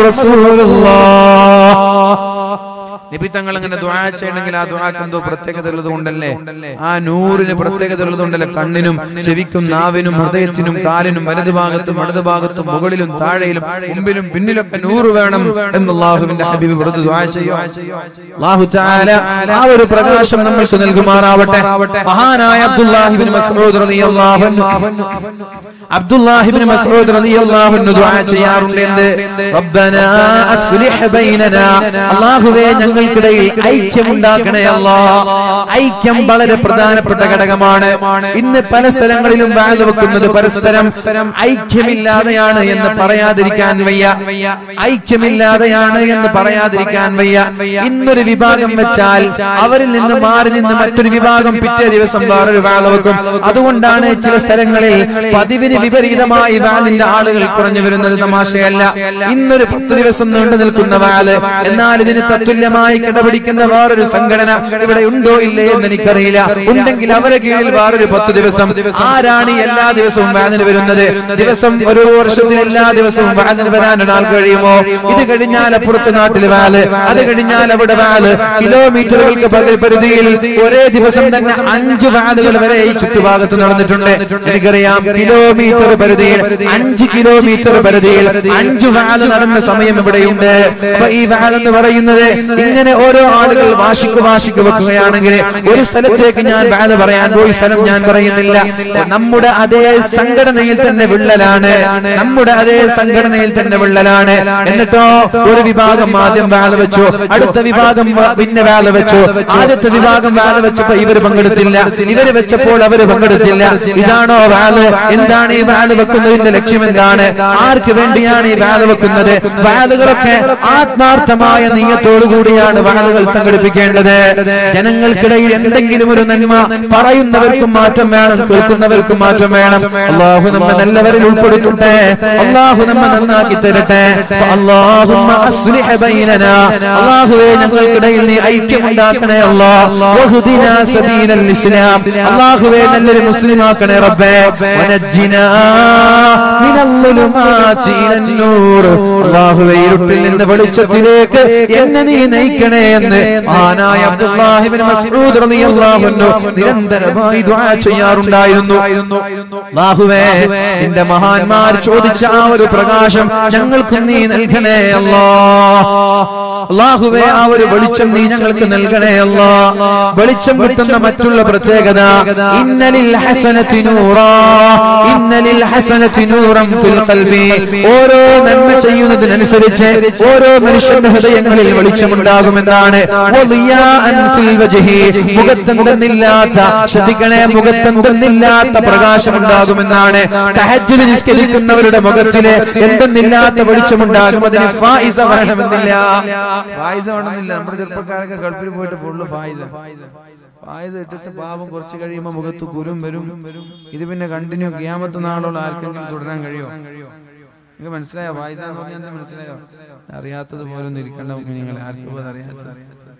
നബി തങ്ങൾ അങ്ങനെ ദുആ ചെയ്യണമെങ്കിൽ ആ ദുആക്ക് എന്തോ പ്രത്യേകത ഉള്ളത് കൊണ്ടല്ലേ ആ നൂറിന് പ്രത്യേകത ഉള്ളത് കൊണ്ടല്ലേ കണ്ണിനും ചെവിക്കും നാവിനും ഹൃദയത്തിനും കാലിനും വലതുഭാഗത്തും ഇടതുഭാഗത്തും മുകളിലും താഴെയിലും മുമ്പിലും പിന്നിലൊക്കെ നൂറ് വേണം എന്ന് അള്ളാഹുവിന്റെ ഹബീബ് വെറുതെ ദുആ ചെയ്യോ അല്ലാഹു തആല ആ ഒരു പ്രകാശം നമ്മൾക്ക് നൽകുമാറാവട്ടെ മഹാനായ അബ്ദുല്ലാഹിബ്നു മസ്ഊദ് റളിയല്ലാഹു അൻഹു അബ്ദുല്ലാഹിബ്നു മസ്ഊദ് റളിയല്ലാഹു അൻഹു ദുആ ചെയ്യാറുണ്ട് എന്ത് റബ്ബനാ അസ്ലിഹ് ബൈനനാ അല്ലാഹുവേ ഞങ്ങൾക്കിടയിൽ ഐക്യമുണ്ടാക്കണേ അല്ലാ ഐക്യം വളരെ പ്രധാനപ്പെട്ട ഘടകമാണ് ഇന്ന് പല സ്ഥലങ്ങളിലും വാഴ വെക്കുന്നത് പരസ്പരം ഐക്യമില്ലാതെയാണ് എന്ന് പറയാതിരിക്കാൻ വയ്യ ഐക്യമില്ലാതെയാണ് എന്ന് പറയാതിരിക്കാൻ വയ്യ ഇന്നൊരു വിഭാഗം വെച്ചാൽ അവരിൽ നിന്ന് മാറി നിന്ന് മറ്റൊരു വിഭാഗം പിറ്റേ ദിവസം വേറൊരു വാഴ വെക്കും അതുകൊണ്ടാണ് ചില സ്ഥലങ്ങളിൽ പതിവിന് വിപരീതമായി വാലിന്റെ ആളുകൾ കുറഞ്ഞു വരുന്നത് തമാശയല്ല ഇന്നൊരു പത്ത് ദിവസം നീണ്ടു നിൽക്കുന്ന വാല് എന്നാൽ ഇതിന് തത്തുല്യമായ തുല്യമായി കിടപിടിക്കുന്ന വേറൊരു സംഘടന ഇവിടെ ഉണ്ടോ ഇല്ലേ എന്ന് എനിക്കറിയില്ല ഉണ്ടെങ്കിൽ അവരെ കീഴിൽ വേറൊരു പത്ത് ദിവസം ആരാണ് ഈ എല്ലാ ദിവസവും വാതിന് വരുന്നത് ദിവസം ഒരു വർഷത്തിൽ എല്ലാ ദിവസവും വാതിന് വരാൻ ഒരാൾ കഴിയുമോ ഇത് കഴിഞ്ഞാൽ അപ്പുറത്ത് നാട്ടിൽ വാല് അത് കഴിഞ്ഞാൽ അവിടെ വാല് കിലോമീറ്ററുകൾക്ക് പകൽ പരിധിയിൽ ഒരേ ദിവസം തന്നെ അഞ്ച് വാലുകൾ വരെ ഈ ചുറ്റുഭാഗത്ത് നടന്നിട്ടുണ്ട് എനിക്കറിയാം കിലോമീറ്റർ പരിധിയിൽ അഞ്ച് കിലോമീറ്റർ പരിധിയിൽ അഞ്ച് വാല് നടന്ന സമയം ഇവിടെയുണ്ട് അപ്പൊ ഈ വാൽ എന്ന് പറയുന്നത് ഇങ്ങനെ ഓരോ ആളുകൾ വാശിക്ക് വാശിക്ക് വെക്കുകയാണെങ്കിൽ ഒരു സ്ഥലത്തേക്ക് ഞാൻ വാല് പറയാൻ പോയി സ്ഥലം ഞാൻ പറയുന്നില്ല നമ്മുടെ അതേ സംഘടനയിൽ തന്നെ വിള്ളലാണ് നമ്മുടെ അതേ സംഘടനയിൽ തന്നെ വിള്ളലാണ് എന്നിട്ടോ ഒരു വിഭാഗം ആദ്യം വാല് വെച്ചു അടുത്ത വിഭാഗം വ- പിന്നെ വാല് വെച്ചു ആദ്യത്തെ വിഭാഗം വാല് വെച്ചപ്പോ ഇവര് പങ്കെടുത്തില്ല ഇവര് വെച്ചപ്പോൾ അവര് പങ്കെടുത്തില്ല ഇതാണോ വാല് എന്താണ് ഈ വാല് വെക്കുന്നതിന്റെ ലക്ഷ്യം എന്താണ് ആർക്ക് വേണ്ടിയാണ് ഈ വാല് വെക്കുന്നത് വാലുകളൊക്കെ ആത്മാർത്ഥമായ നീയത്തോടു കൂടിയാണ് വാലുകൾ സംഘടിപ്പിക്കേണ്ടത് ജനങ്ങൾക്കിടയിൽ എന്തെങ്കിലും ഒരു നന്മ പറയുന്നവർക്കും മാറ്റം വേണം കേൾക്കുന്നവർക്കും മാറ്റം വേണം അള്ളാഹു നമ്മെ നല്ലവരിൽ ഉൾപ്പെടുത്തട്ടെ അള്ളാഹു നമ്മെ നന്നാക്കി തരട്ടെ അള്ളാഹുമ്മ അസ്ലിഹ ബൈനനാ അള്ളാഹുവേ ഞങ്ങൾക്കിടയിൽ നീ ഐക്യമുണ്ടാക്കണേ അല്ലാ വഹ്ദിനാ സബീലൽ ഇസ്ലാം അള്ളാഹുവേ നല്ലൊരു മുസ്ലിമാക്കണേ റബ്ബേ വനജ്ജിനാ മിനൽ ളുലുമാതി ഇലൻ നൂർ അള്ളാഹുവേ ഇരുട്ടിൽ നിന്ന് വെളിച്ചത്തിലേക്ക് എന്നെ നീ നയിക്കണേ എന്ന് മഹാനായ അബ്ദുല്ലാഹിബ്നു മസ്ഊദ് റളിയല്ലാഹു അൻഹു നിരന്തരമായി ദുആ ചെയ്യാറുണ്ടായിരുന്നു അള്ളാഹുവേ നിന്റെ മഹാന്മാർ ചോദിച്ച ആ ഒരു പ്രകാശം ഞങ്ങൾക്കും നീ നൽകണേ അല്ലാ അള്ളാഹുവേ ആ ഒരു വെളിച്ചം നീ ഞങ്ങൾക്ക് നൽകണേ അല്ലാ വെളിച്ചം കിട്ടുന്ന മറ്റുള്ള പ്രത്യേകത ഇന്നലിൽ ഹസനത്തി നൂറാ ഇന്നലിൽ ഹസനത്തി നൂറം ഫിൽ ഖൽബി ഓരോ നന്മ ചെയ്യുന്നതിനനുസരിച്ച് ഓരോ മനുഷ്യന്റെ ഹൃദയങ്ങളിൽ വെളിച്ചമുണ്ടാകുമെന്നാണ് വളിയാഅൻ ഫിൽ വജ്ഹി മുഖത്തെന്തെന്നില്ലാത്ത ശ്രദ്ധിക്കണേ മുഖത്തെന്തെന്നില്ലാത്ത പ്രകാശമുണ്ടാകുമെന്നാണ് തഹജ്ജുദ് നിസ്കരിക്കുന്നവരുടെ മുഖത്തില് എന്തെന്നില്ലാത്ത വെളിച്ചമുണ്ടാകും അതിന് ഫായിസ വേണമെന്നില്ല ഫായിസ വേണമെന്നില്ല നമ്മുടെ ചെറുപ്പക്കാരൊക്കെ ഗൾഫിൽ പോയിട്ട് ഫുള്ള് ഫായിസ ഫായിസ ഇട്ടിട്ട് പാപം കുറച്ച് കഴിയുമ്പോൾ മുഖത്ത് കുരും വരും ഇത് പിന്നെ കണ്ടിന്യൂ ക്യാമത്ത് നാളുള്ള ആർക്കെങ്കിലും തുടരാൻ കഴിയോ നിങ്ങൾക്ക് മനസ്സിലായോ ഫായിസ എന്ന് പറഞ്ഞാൽ എന്താ മനസ്സിലായോ അറിയാത്തത് പോലെ ഒന്നും ഇരിക്കണ്ട നിങ്ങൾ ആർക്കും അത് അറിയാത്തത്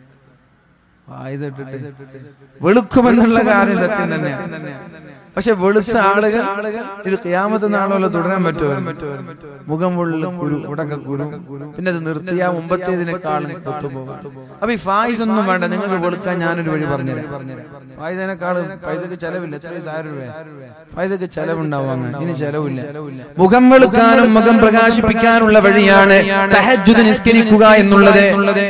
ഫായിസ ഇട്ടിട്ട് വെളുക്കുമെന്നുള്ള കാര്യം സത്യം തന്നെയാണ് പക്ഷെ വെളുത്ത ആളുകൾ ഇത് ക്യാമത്ത് നാളോലെ തുടരാൻ പറ്റുമോ മുഖം ഉള്ള കുരു ഉടക്ക കുരു പിന്നെ അത് നിർത്തിയാ മുമ്പത്തേതിനേക്കാളും തൊട്ടുപോകും അപ്പൊ ഈ ഫായിസ് ഒന്നും വേണ്ട നിങ്ങൾക്ക് വെളുക്കാൻ ഞാനൊരു വഴി പറഞ്ഞുതരാം ഫായിസിനേക്കാളും പൈസക്ക് ചെലവില്ല എത്ര പൈസ ആയിരം രൂപ ഫായിസക്ക് ചെലവുണ്ടാവും അങ്ങനെ ഇനി ചെലവില്ല മുഖം വെളുക്കാനും മുഖം പ്രകാശിപ്പിക്കാനുള്ള വഴിയാണ് തഹജ്ജുദ് നിസ്കരിക്കുക എന്നുള്ളത്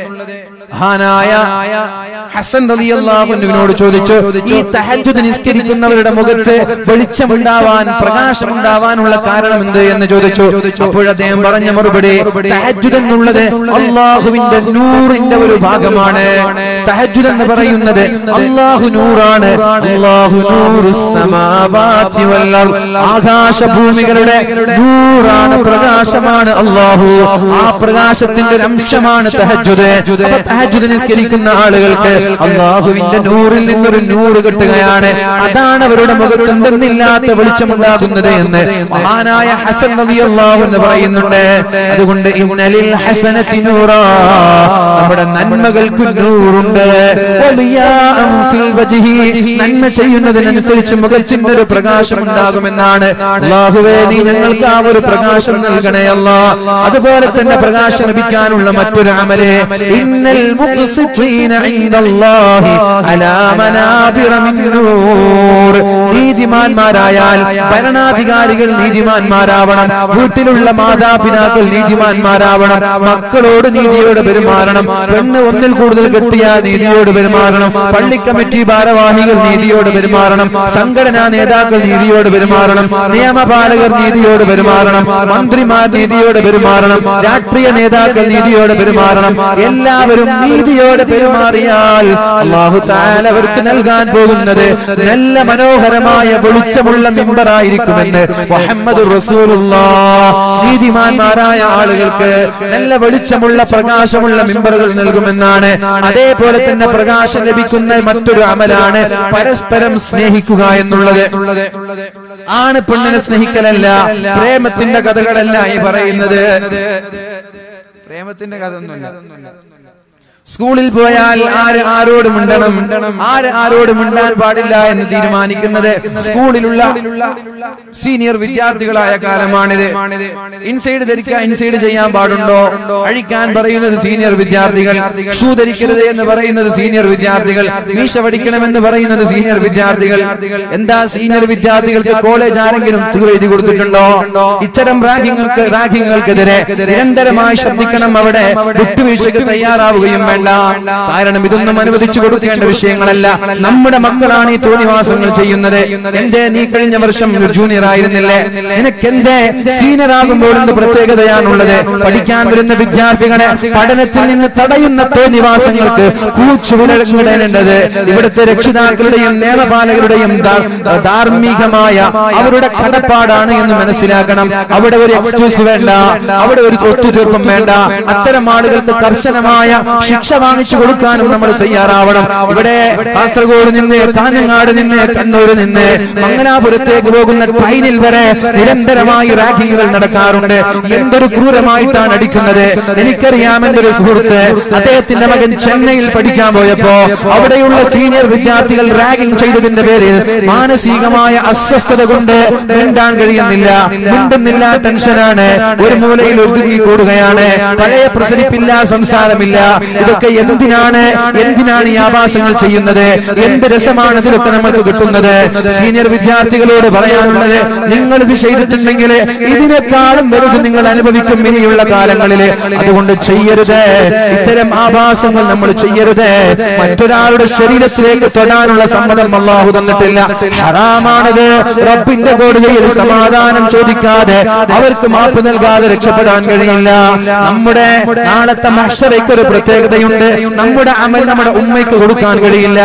മഹാനായ ഹസൻ റളിയല്ലാഹുവിനോട് ചോദിച്ചു ഈ തഹജ്ജുദ് നിസ്കരിക്കുന്നവരുടെ മുഖത്ത് വെളിച്ചമുണ്ടാവാൻ പ്രകാശമുണ്ടാവാനുള്ള കാരണം എന്ത് എന്ന് ചോദിച്ചു അപ്പോൾ അദ്ദേഹം പറഞ്ഞ മറുപടി തഹജ്ജുദ് എന്നുള്ളത് അള്ളാഹുവിന്റെ നൂറിന്റെ ഒരു ഭാഗമാണ് തഹജ്ജുദ് എന്ന് പറയുന്നത് അള്ളാഹു നൂറാണ് അള്ളാഹു നൂറുസ് സമാവാതി വൽ അർദ്. ആകാശഭൂമികളുടെ നൂറാണ് പ്രകാശമാണ് അള്ളാഹു ആ പ്രകാശത്തിന്റെ ഒരു അംശമാണ് തഹജ്ജുദ് അപ്പൊ തഹജ്ജുദ് നിസ്കരിക്കുന്ന ആളുകൾക്ക് അള്ളാഹുവിന്റെ നൂറിൽ നിന്നൊരു നൂറ് കിട്ടുകയാണ് അതാണ് അവരുടെ മുഖത്ത് എന്തെന്നില്ലാത്ത വെളിച്ചമുണ്ടാകുന്നത് എന്ന് മഹാനായ ഹസൻ റളിയല്ലാഹു എന്ന് പറയുന്നുണ്ട് അതുകൊണ്ട് ഇന്നലിൽ ഹസനത്തി നൂറാ നമ്മുടെ നന്മകൾക്ക് നൂറുണ്ട് വലിയാഅൻ ഫിൽ വജ്ഹി. നന്മ ചെയ്യുന്നതിനനുസരിച്ച് മുഖത്തിന്റെ ഒരു പ്രകാശം ഉണ്ടാകുമെന്നാണ് അള്ളാഹുവേ നീ ഞങ്ങൾക്ക് ആ ഒരു പ്രകാശം നൽകണേ അല്ലാ അതുപോലെ തന്നെ പ്രകാശം ലഭിക്കാനുള്ള മറ്റൊരു അമല് ഇന്നൽ മുഖ്സിത്വീന ഇൻദല്ലാഹി അലാ മനാബിറ മിൻ നൂർ നീതിമാന്മാരായാൽ ഭരണാധികാരികൾ നീതിമാന്മാരാവണം വീട്ടിലുള്ള മാതാപിതാക്കൾ നീതിമാന്മാരാവണം മക്കളോട് നീതിയോട് പെരുമാറണം പെണ്ണ് ഒന്നിൽ കൂടുതൽ കെട്ടിയ നീതിയോട് പെരുമാറണം പള്ളി കമ്മിറ്റി ഭാരവാഹികൾ നീതിയോട് പെരുമാറണം സംഘടനാ നേതാക്കൾ നീതിയോട് പെരുമാറണം നിയമപാലകർ നീതിയോട് പെരുമാറണം മന്ത്രിമാർ നീതിയോട് പെരുമാറണം രാഷ്ട്രീയ നേതാക്കൾ നീതിയോട് പെരുമാറണം എല്ലാവരും നീതിയോടെ പെരുമാറിയാൽ അള്ളാഹു താല അവർക്ക് നൽകാൻ പോകുന്നത് നല്ല മനോഹരമായ വെളിച്ചമുള്ള മിമ്പറായിരിക്കുമെന്ന് മുഹമ്മദ് നീതിമാന്മാരായ ആളുകൾക്ക് നല്ല വെളിച്ചമുള്ള പ്രകാശമുള്ള മിമ്പറുകൾ നൽകുമെന്നാണ് അതേപോലെ തന്നെ പ്രകാശം ലഭിക്കുന്ന മറ്റൊരു അമലാണ് പരസ്പരം സ്നേഹിക്കുക എന്നുള്ളത് ആണ് പെണ്ണിനെ സ്നേഹിക്കലല്ല പ്രേമത്തിന്റെ കഥകളല്ല ഈ പറയുന്നത് പ്രേമത്തിന്റെ കഥ ഒന്നുമല്ല സ്കൂളിൽ പോയാൽ ആര് ആരോട് മിണ്ടണം ആര് ആരോട് മിണ്ടാൻ പാടില്ല എന്ന് തീരുമാനിക്കുന്നത് സ്കൂളിലുള്ള സീനിയർ വിദ്യാർത്ഥികളായ കാലമാണിത് ഇൻസൈഡ് ധരിക്കാൻ ഇൻസൈഡ് ചെയ്യാൻ പാടുണ്ടോ അഴിക്കാൻ പറയുന്നത് സീനിയർ വിദ്യാർത്ഥികൾ ഷൂ ധരിക്കരുത് എന്ന് പറയുന്നത് സീനിയർ വിദ്യാർത്ഥികൾ മീശ പഠിക്കണമെന്ന് പറയുന്നത് സീനിയർ വിദ്യാർത്ഥികൾ എന്താ സീനിയർ വിദ്യാർത്ഥികൾക്ക് കോളേജ് ആരെങ്കിലും തീർ എഴുതി കൊടുത്തിട്ടുണ്ടോ ഇത്തരം റാഗിങ്ങൾക്ക് റാഗിങ്ങൾക്കെതിരെ നിരന്തരമായി ശബ്ദിക്കണം അവിടെ വിട്ടുവീഴ്ചയ്ക്ക് തയ്യാറാവുകയും വേണ്ട കാരണം ഇതൊന്നും അനുവദിച്ചു കൊടുക്കേണ്ട വിഷയങ്ങളല്ല നമ്മുടെ മക്കളാണ് ഈ തോന്നിവാസങ്ങൾ ചെയ്യുന്നത് എന്തേ നീ കഴിഞ്ഞ വർഷം ജൂനിയർ ആയിരുന്നില്ലേ നിനക്ക് എന്തേ സീനിയർ ആകുമ്പോൾ എന്ത് പ്രത്യേകതയാണുള്ളത് പഠിക്കാൻ വരുന്ന വിദ്യാർത്ഥികളെ പഠനത്തിൽ നിന്ന് തടയുന്ന തോന്നിവാസങ്ങൾക്ക് കൂച്ചുവിടേണ്ടത് ഇവിടുത്തെ രക്ഷിതാക്കളുടെയും നിയമപാലകരുടെയും ധാ- ധാർമ്മികമായ അവരുടെ കടപ്പാടാണ് എന്ന് മനസ്സിലാക്കണം അവിടെ ഒരു എക്സ്ക്യൂസ് വേണ്ട അവിടെ ഒരു ഒത്തുതീർപ്പും വേണ്ട അത്തരം ആളുകൾക്ക് കർശനമായ ശിക്ഷ വാങ്ങിച്ചു കൊടുക്കാനും നമ്മൾ തയ്യാറാവണം ഇവിടെ കാസർഗോഡ് നിന്ന് കാഞ്ഞങ്ങാട് നിന്ന് കണ്ണൂർ നിന്ന് മംഗലാപുരത്തേക്ക് പോകുന്ന ട്രെയിനിൽ വരെ നിരന്തരമായി റാഗിങ്ങുകൾ നടക്കാറുണ്ട് എന്തൊരു ക്രൂരമായിട്ടാണ് അടിക്കുന്നത് എനിക്കറിയാം എന്റെ ഒരു സുഹൃത്ത് അദ്ദേഹത്തിന്റെ മകൻ ചെന്നൈയിൽ പഠിക്കാൻ പോയപ്പോ അവിടെയുള്ള സീനിയർ വിദ്യാർത്ഥികൾ റാഗിംഗ് ചെയ്തതിന്റെ പേരിൽ മാനസികമായ അസ്വസ്ഥത കൊണ്ട് മിണ്ടാൻ കഴിയുന്നില്ല മിണ്ടുന്നില്ല ടെൻഷനാണ് ഒരു മൂലയിൽ ഒതുങ്ങി കൂടുകയാണ് പഴയ പ്രസരിപ്പില്ല സംസാരമില്ല ഇതൊക്കെ എന്തിനാണ് എന്തിനാണ് ഈ ആഭാസങ്ങൾ ചെയ്യുന്നത് എന്ത് രസമാണ് ഇതിലൊക്കെ നമുക്ക് കിട്ടുന്നത് സീനിയർ വിദ്യാർത്ഥികളോട് പറയാനുള്ളത് നിങ്ങൾ ഇത് ചെയ്തിട്ടുണ്ടെങ്കിൽ ഇതിനേക്കാളും വലുത് നിങ്ങൾ അനുഭവിക്കും ഇനിയുള്ള കാലങ്ങളിൽ അതുകൊണ്ട് ചെയ്യരുത് ഇത്തരം ആഭാസങ്ങൾ നമ്മൾ ചെയ്യരുത് മറ്റൊരാളുടെ ശരീരത്തിലേക്ക് തൊടാനുള്ള സമ്മതം അള്ളാഹു തന്നിട്ടില്ല ഹറാമാണത് റബ്ബിന്റെ കോടതിയിൽ സമാധാനം ചോദിക്കാതെ അവർക്ക് മാപ്പ് നൽകാതെ രക്ഷപ്പെടാൻ കഴിയില്ല നമ്മുടെ നാളത്തെ മഷറയ്ക്ക് ഒരു പ്രത്യേകതയുണ്ട് നമ്മുടെ അമൽ നമ്മുടെ ഉമ്മയ്ക്ക് കൊടുക്കാൻ കഴിയില്ല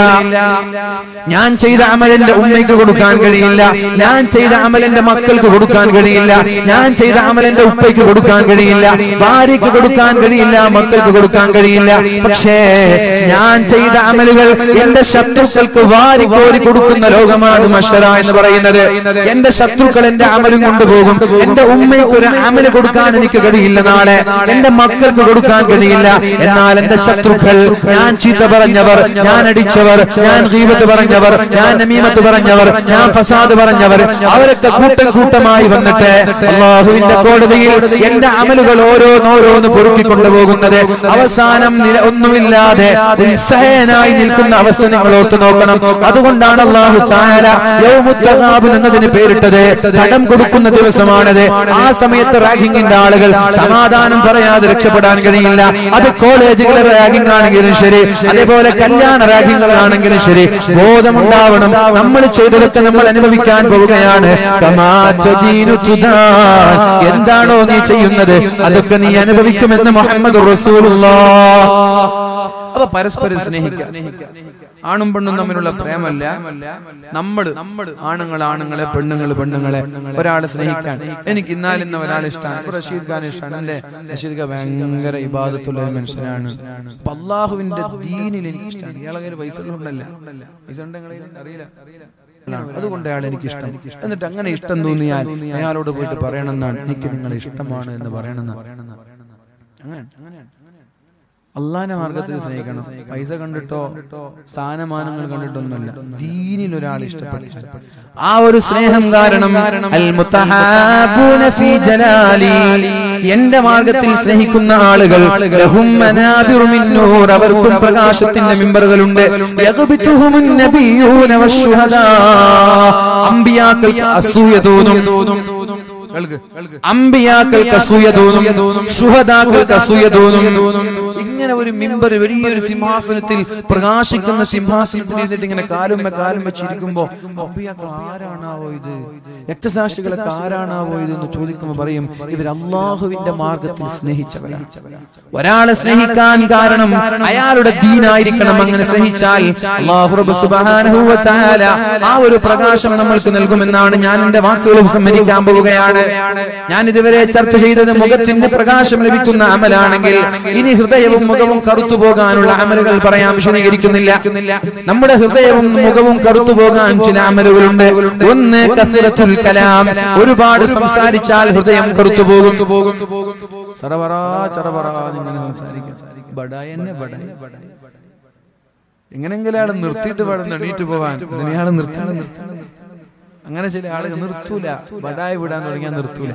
ഞാൻ ചെയ്ത അമലിന്റെ ഉമ്മയ്ക്ക് കൊടുക്കാൻ കഴിയില്ല ഞാൻ ചെയ്ത അമലിന്റെ മക്കൾക്ക് കൊടുക്കാൻ കഴിയില്ല ഞാൻ ചെയ്ത അമലിന്റെ ഉപ്പയ്ക്ക് കൊടുക്കാൻ കഴിയില്ല ഭാര്യയ്ക്ക് കൊടുക്കാൻ കഴിയില്ല മക്കൾക്ക് കൊടുക്കാൻ കഴിയില്ല പക്ഷേ ഞാൻ ചെയ്ത അമലുകൾ എന്റെ ശത്രുക്കൾക്ക് വാരിക്കോരി കൊടുക്കുന്ന ലോകമാണ് മഷറ എന്ന് പറയുന്നത് എന്റെ ശത്രുക്കൾ എന്റെ അമലും കൊണ്ടുപോകും എന്റെ ഉമ്മയ്ക്ക് ഒരു അമല് കൊടുക്കാൻ എനിക്ക് കഴിയില്ല നാളെ എന്റെ മക്കൾക്ക് കൊടുക്കാൻ കഴിയില്ല എന്നാൽ എന്റെ ശത്രുക്കൾ ഞാൻ ചീത്ത പറഞ്ഞവർ ഞാൻ അടിച്ചവർ ഞാൻ ഗീബത്ത് പറഞ്ഞവർ ഞാൻ നമീമത്ത് പറഞ്ഞവർ ഞാൻ ഫസാദ് പറഞ്ഞവർ അവരൊക്കെ കൂട്ടം കൂട്ടമായി വന്നിട്ട് അള്ളാഹുവിന്റെ കോടതിയിൽ എന്റെ അമലുകൾ ഓരോന്നോരോന്ന് പൊറുക്കി കൊണ്ടുപോകുന്നത് അവസാനം നില ഒന്നുമില്ലാതെ നിസ്സഹനായി നിൽക്കുന്ന അവസ്ഥ നിങ്ങൾ ഓർത്തു നോക്കണം അതുകൊണ്ടാണ് അള്ളാഹു ചായാല യൗമുത്തഹാബ് എന്നതിന് പേരിട്ടത് കടം കൊടുക്കുന്ന ദിവസമാണത് ആ സമയത്ത് റാഗിങ്ങിന്റെ ആളുകൾ സമാധാനം പറയാതെ രക്ഷപ്പെടാൻ കഴിയില്ല അത് കോളേജുകളെ റാഗിംഗ് ആണെങ്കിലും ശരി അതേപോലെ കല്യാണ റാഗിങ്ങുകളാണെങ്കിലും ശരി ബോധമുണ്ടാവണം നമ്മൾ ചെയ്തതൊക്കെ നമ്മൾ അനുഭവിക്കാൻ പോവുകയാണ് കമാ തദീനു തുദാൻ. എന്താണോ നീ ചെയ്യുന്നത് അതൊക്കെ നീ അനുഭവിക്കുമെന്ന് മുഹമ്മദ് അപ്പൊ പരസ്പരം സ്നേഹിക്കാം ആണും പെണ്ണും തമ്മിലുള്ള പ്രേമല്ല നമ്മൾ നമ്മൾ ആണുങ്ങൾ ആണുങ്ങളെ പെണ്ണുങ്ങൾ പെണ്ണുങ്ങളെ ഒരാളെ സ്നേഹിക്കാൻ എനിക്ക് ഇന്നാലിന്ന ഒരാളെ ഇഷ്ടമാണ് ഇപ്പൊ റഷീദ് ഖാൻ ഇഷ്ടമാണ് എന്റെ റഷീദ് ഖാൻ ഭയങ്കര ഇബാദത്തുള്ള ഒരു മനുഷ്യനാണ് അപ്പൊ അള്ളാഹുവിന്റെ ദീനിൽ എനിക്ക് ഇഷ്ടമാണ് ഇയാളെ കയ്യിൽ പൈസ ഉണ്ടല്ല പൈസ ഉണ്ട് നിങ്ങളെ കയ്യിൽ? അറിയില്ല അതുകൊണ്ട് അയാൾ എനിക്ക് ഇഷ്ടം എന്നിട്ട് അങ്ങനെ ഇഷ്ടം തോന്നിയാൽ അയാളോട് പോയിട്ട് പറയണമെന്നാണ് എനിക്ക് നിങ്ങളെ ഇഷ്ടമാണ് എന്ന് പറയണമെന്ന് അങ്ങനെ അങ്ങനെയാണ് അള്ളാന്റെ മാർഗത്തിൽ സ്നേഹിക്കണം പൈസ കണ്ടിട്ടോ സ്ഥാനമാനങ്ങൾ കണ്ടിട്ടൊന്നുമല്ല ദീനിൽ ഒരാൾ ഇഷ്ടപ്പെട്ടു ആ ഒരു സ്നേഹം കാരണം അൽ മുത്തഹാബൂന ഫീ ജലാലി എന്റെ മാർഗത്തിൽ സ്നേഹിക്കുന്ന ആളുകൾ ലഹും മനാബിറു മിൻ നൂർ അവർക്കും പ്രകാശത്തിന്റെ മിമ്പറുകളുണ്ട് യഗ്ബിതുഹുമുൻ നബിയൂന വശുഹദാ അമ്പിയാക്കൾക്ക് അസൂയ തോന്നും അമ്പിയാക്കൾക്ക് അസൂയ തോന്നും ശുഹദാക്കൾക്ക് അസൂയ തോന്നും ഇങ്ങനെ ഒരു മിമ്പർ വലിയൊരു സിംഹാസനത്തിൽ പ്രകാശിക്കുന്ന സിംഹാസനത്തിൽ ഇരുന്നിട്ട് ഇങ്ങനെ കാലുമ്മ കാലും വെച്ചിരിക്കുമ്പോ അമ്പിയാക്കൾ ആരാണാവോ ഇത് രക്തസാക്ഷികളൊക്കെ ആരാണാവോ ഇത് എന്ന് ചോദിക്കുമ്പോ പറയും ഇവർ അള്ളാഹുവിന്റെ മാർഗത്തിൽ സ്നേഹിച്ചവരാണ് ഒരാളെ സ്നേഹിക്കാൻ കാരണം അയാളുടെ ദീനായിരിക്കണം അങ്ങനെ സ്നേഹിച്ചാൽ അല്ലാഹു റബ്ബ് സുബ്ഹാനഹു വ തആല ആ ഒരു പ്രകാശം നമ്മൾക്ക് നൽകുമെന്നാണ് ഞാൻ എന്റെ വാക്കുകൾ സമ്മതിക്കാൻ പോവുകയാണ് ഞാൻ ഇതുവരെ ചർച്ച ചെയ്തത് മുഖത്തിന്റെ പ്രകാശം ലഭിക്കുന്ന അമലാണെങ്കിൽ ഇനി ഹൃദയവും മുഖവും കറുത്തു പോകാനുള്ള അമലുകൾ പറയാൻ വിശദീകരിക്കുന്നില്ല നമ്മുടെ ഹൃദയവും മുഖവും കറുത്തു പോകാൻ ചില അമലുകളുണ്ട് ഒന്ന് കത്തിരത്തുൽ കലാം ഒരുപാട് സംസാരിച്ചാൽ ഹൃദയം കറുത്തു പോകും ചറവറ ചറവറ ഇങ്ങനെ സംസാരിക്കാം ബടായി തന്നെ ബടായി എങ്ങനെങ്കിലും ആള് നിർത്തിയിട്ട് പാടുന്നു എണീറ്റ് പോവാൻ ഇയാള് നിർത്താൻ അങ്ങനെ ചില ആളുകൾ നിർത്തൂല ബടായി വിടാൻ തുടങ്ങിയാൽ നിർത്തൂല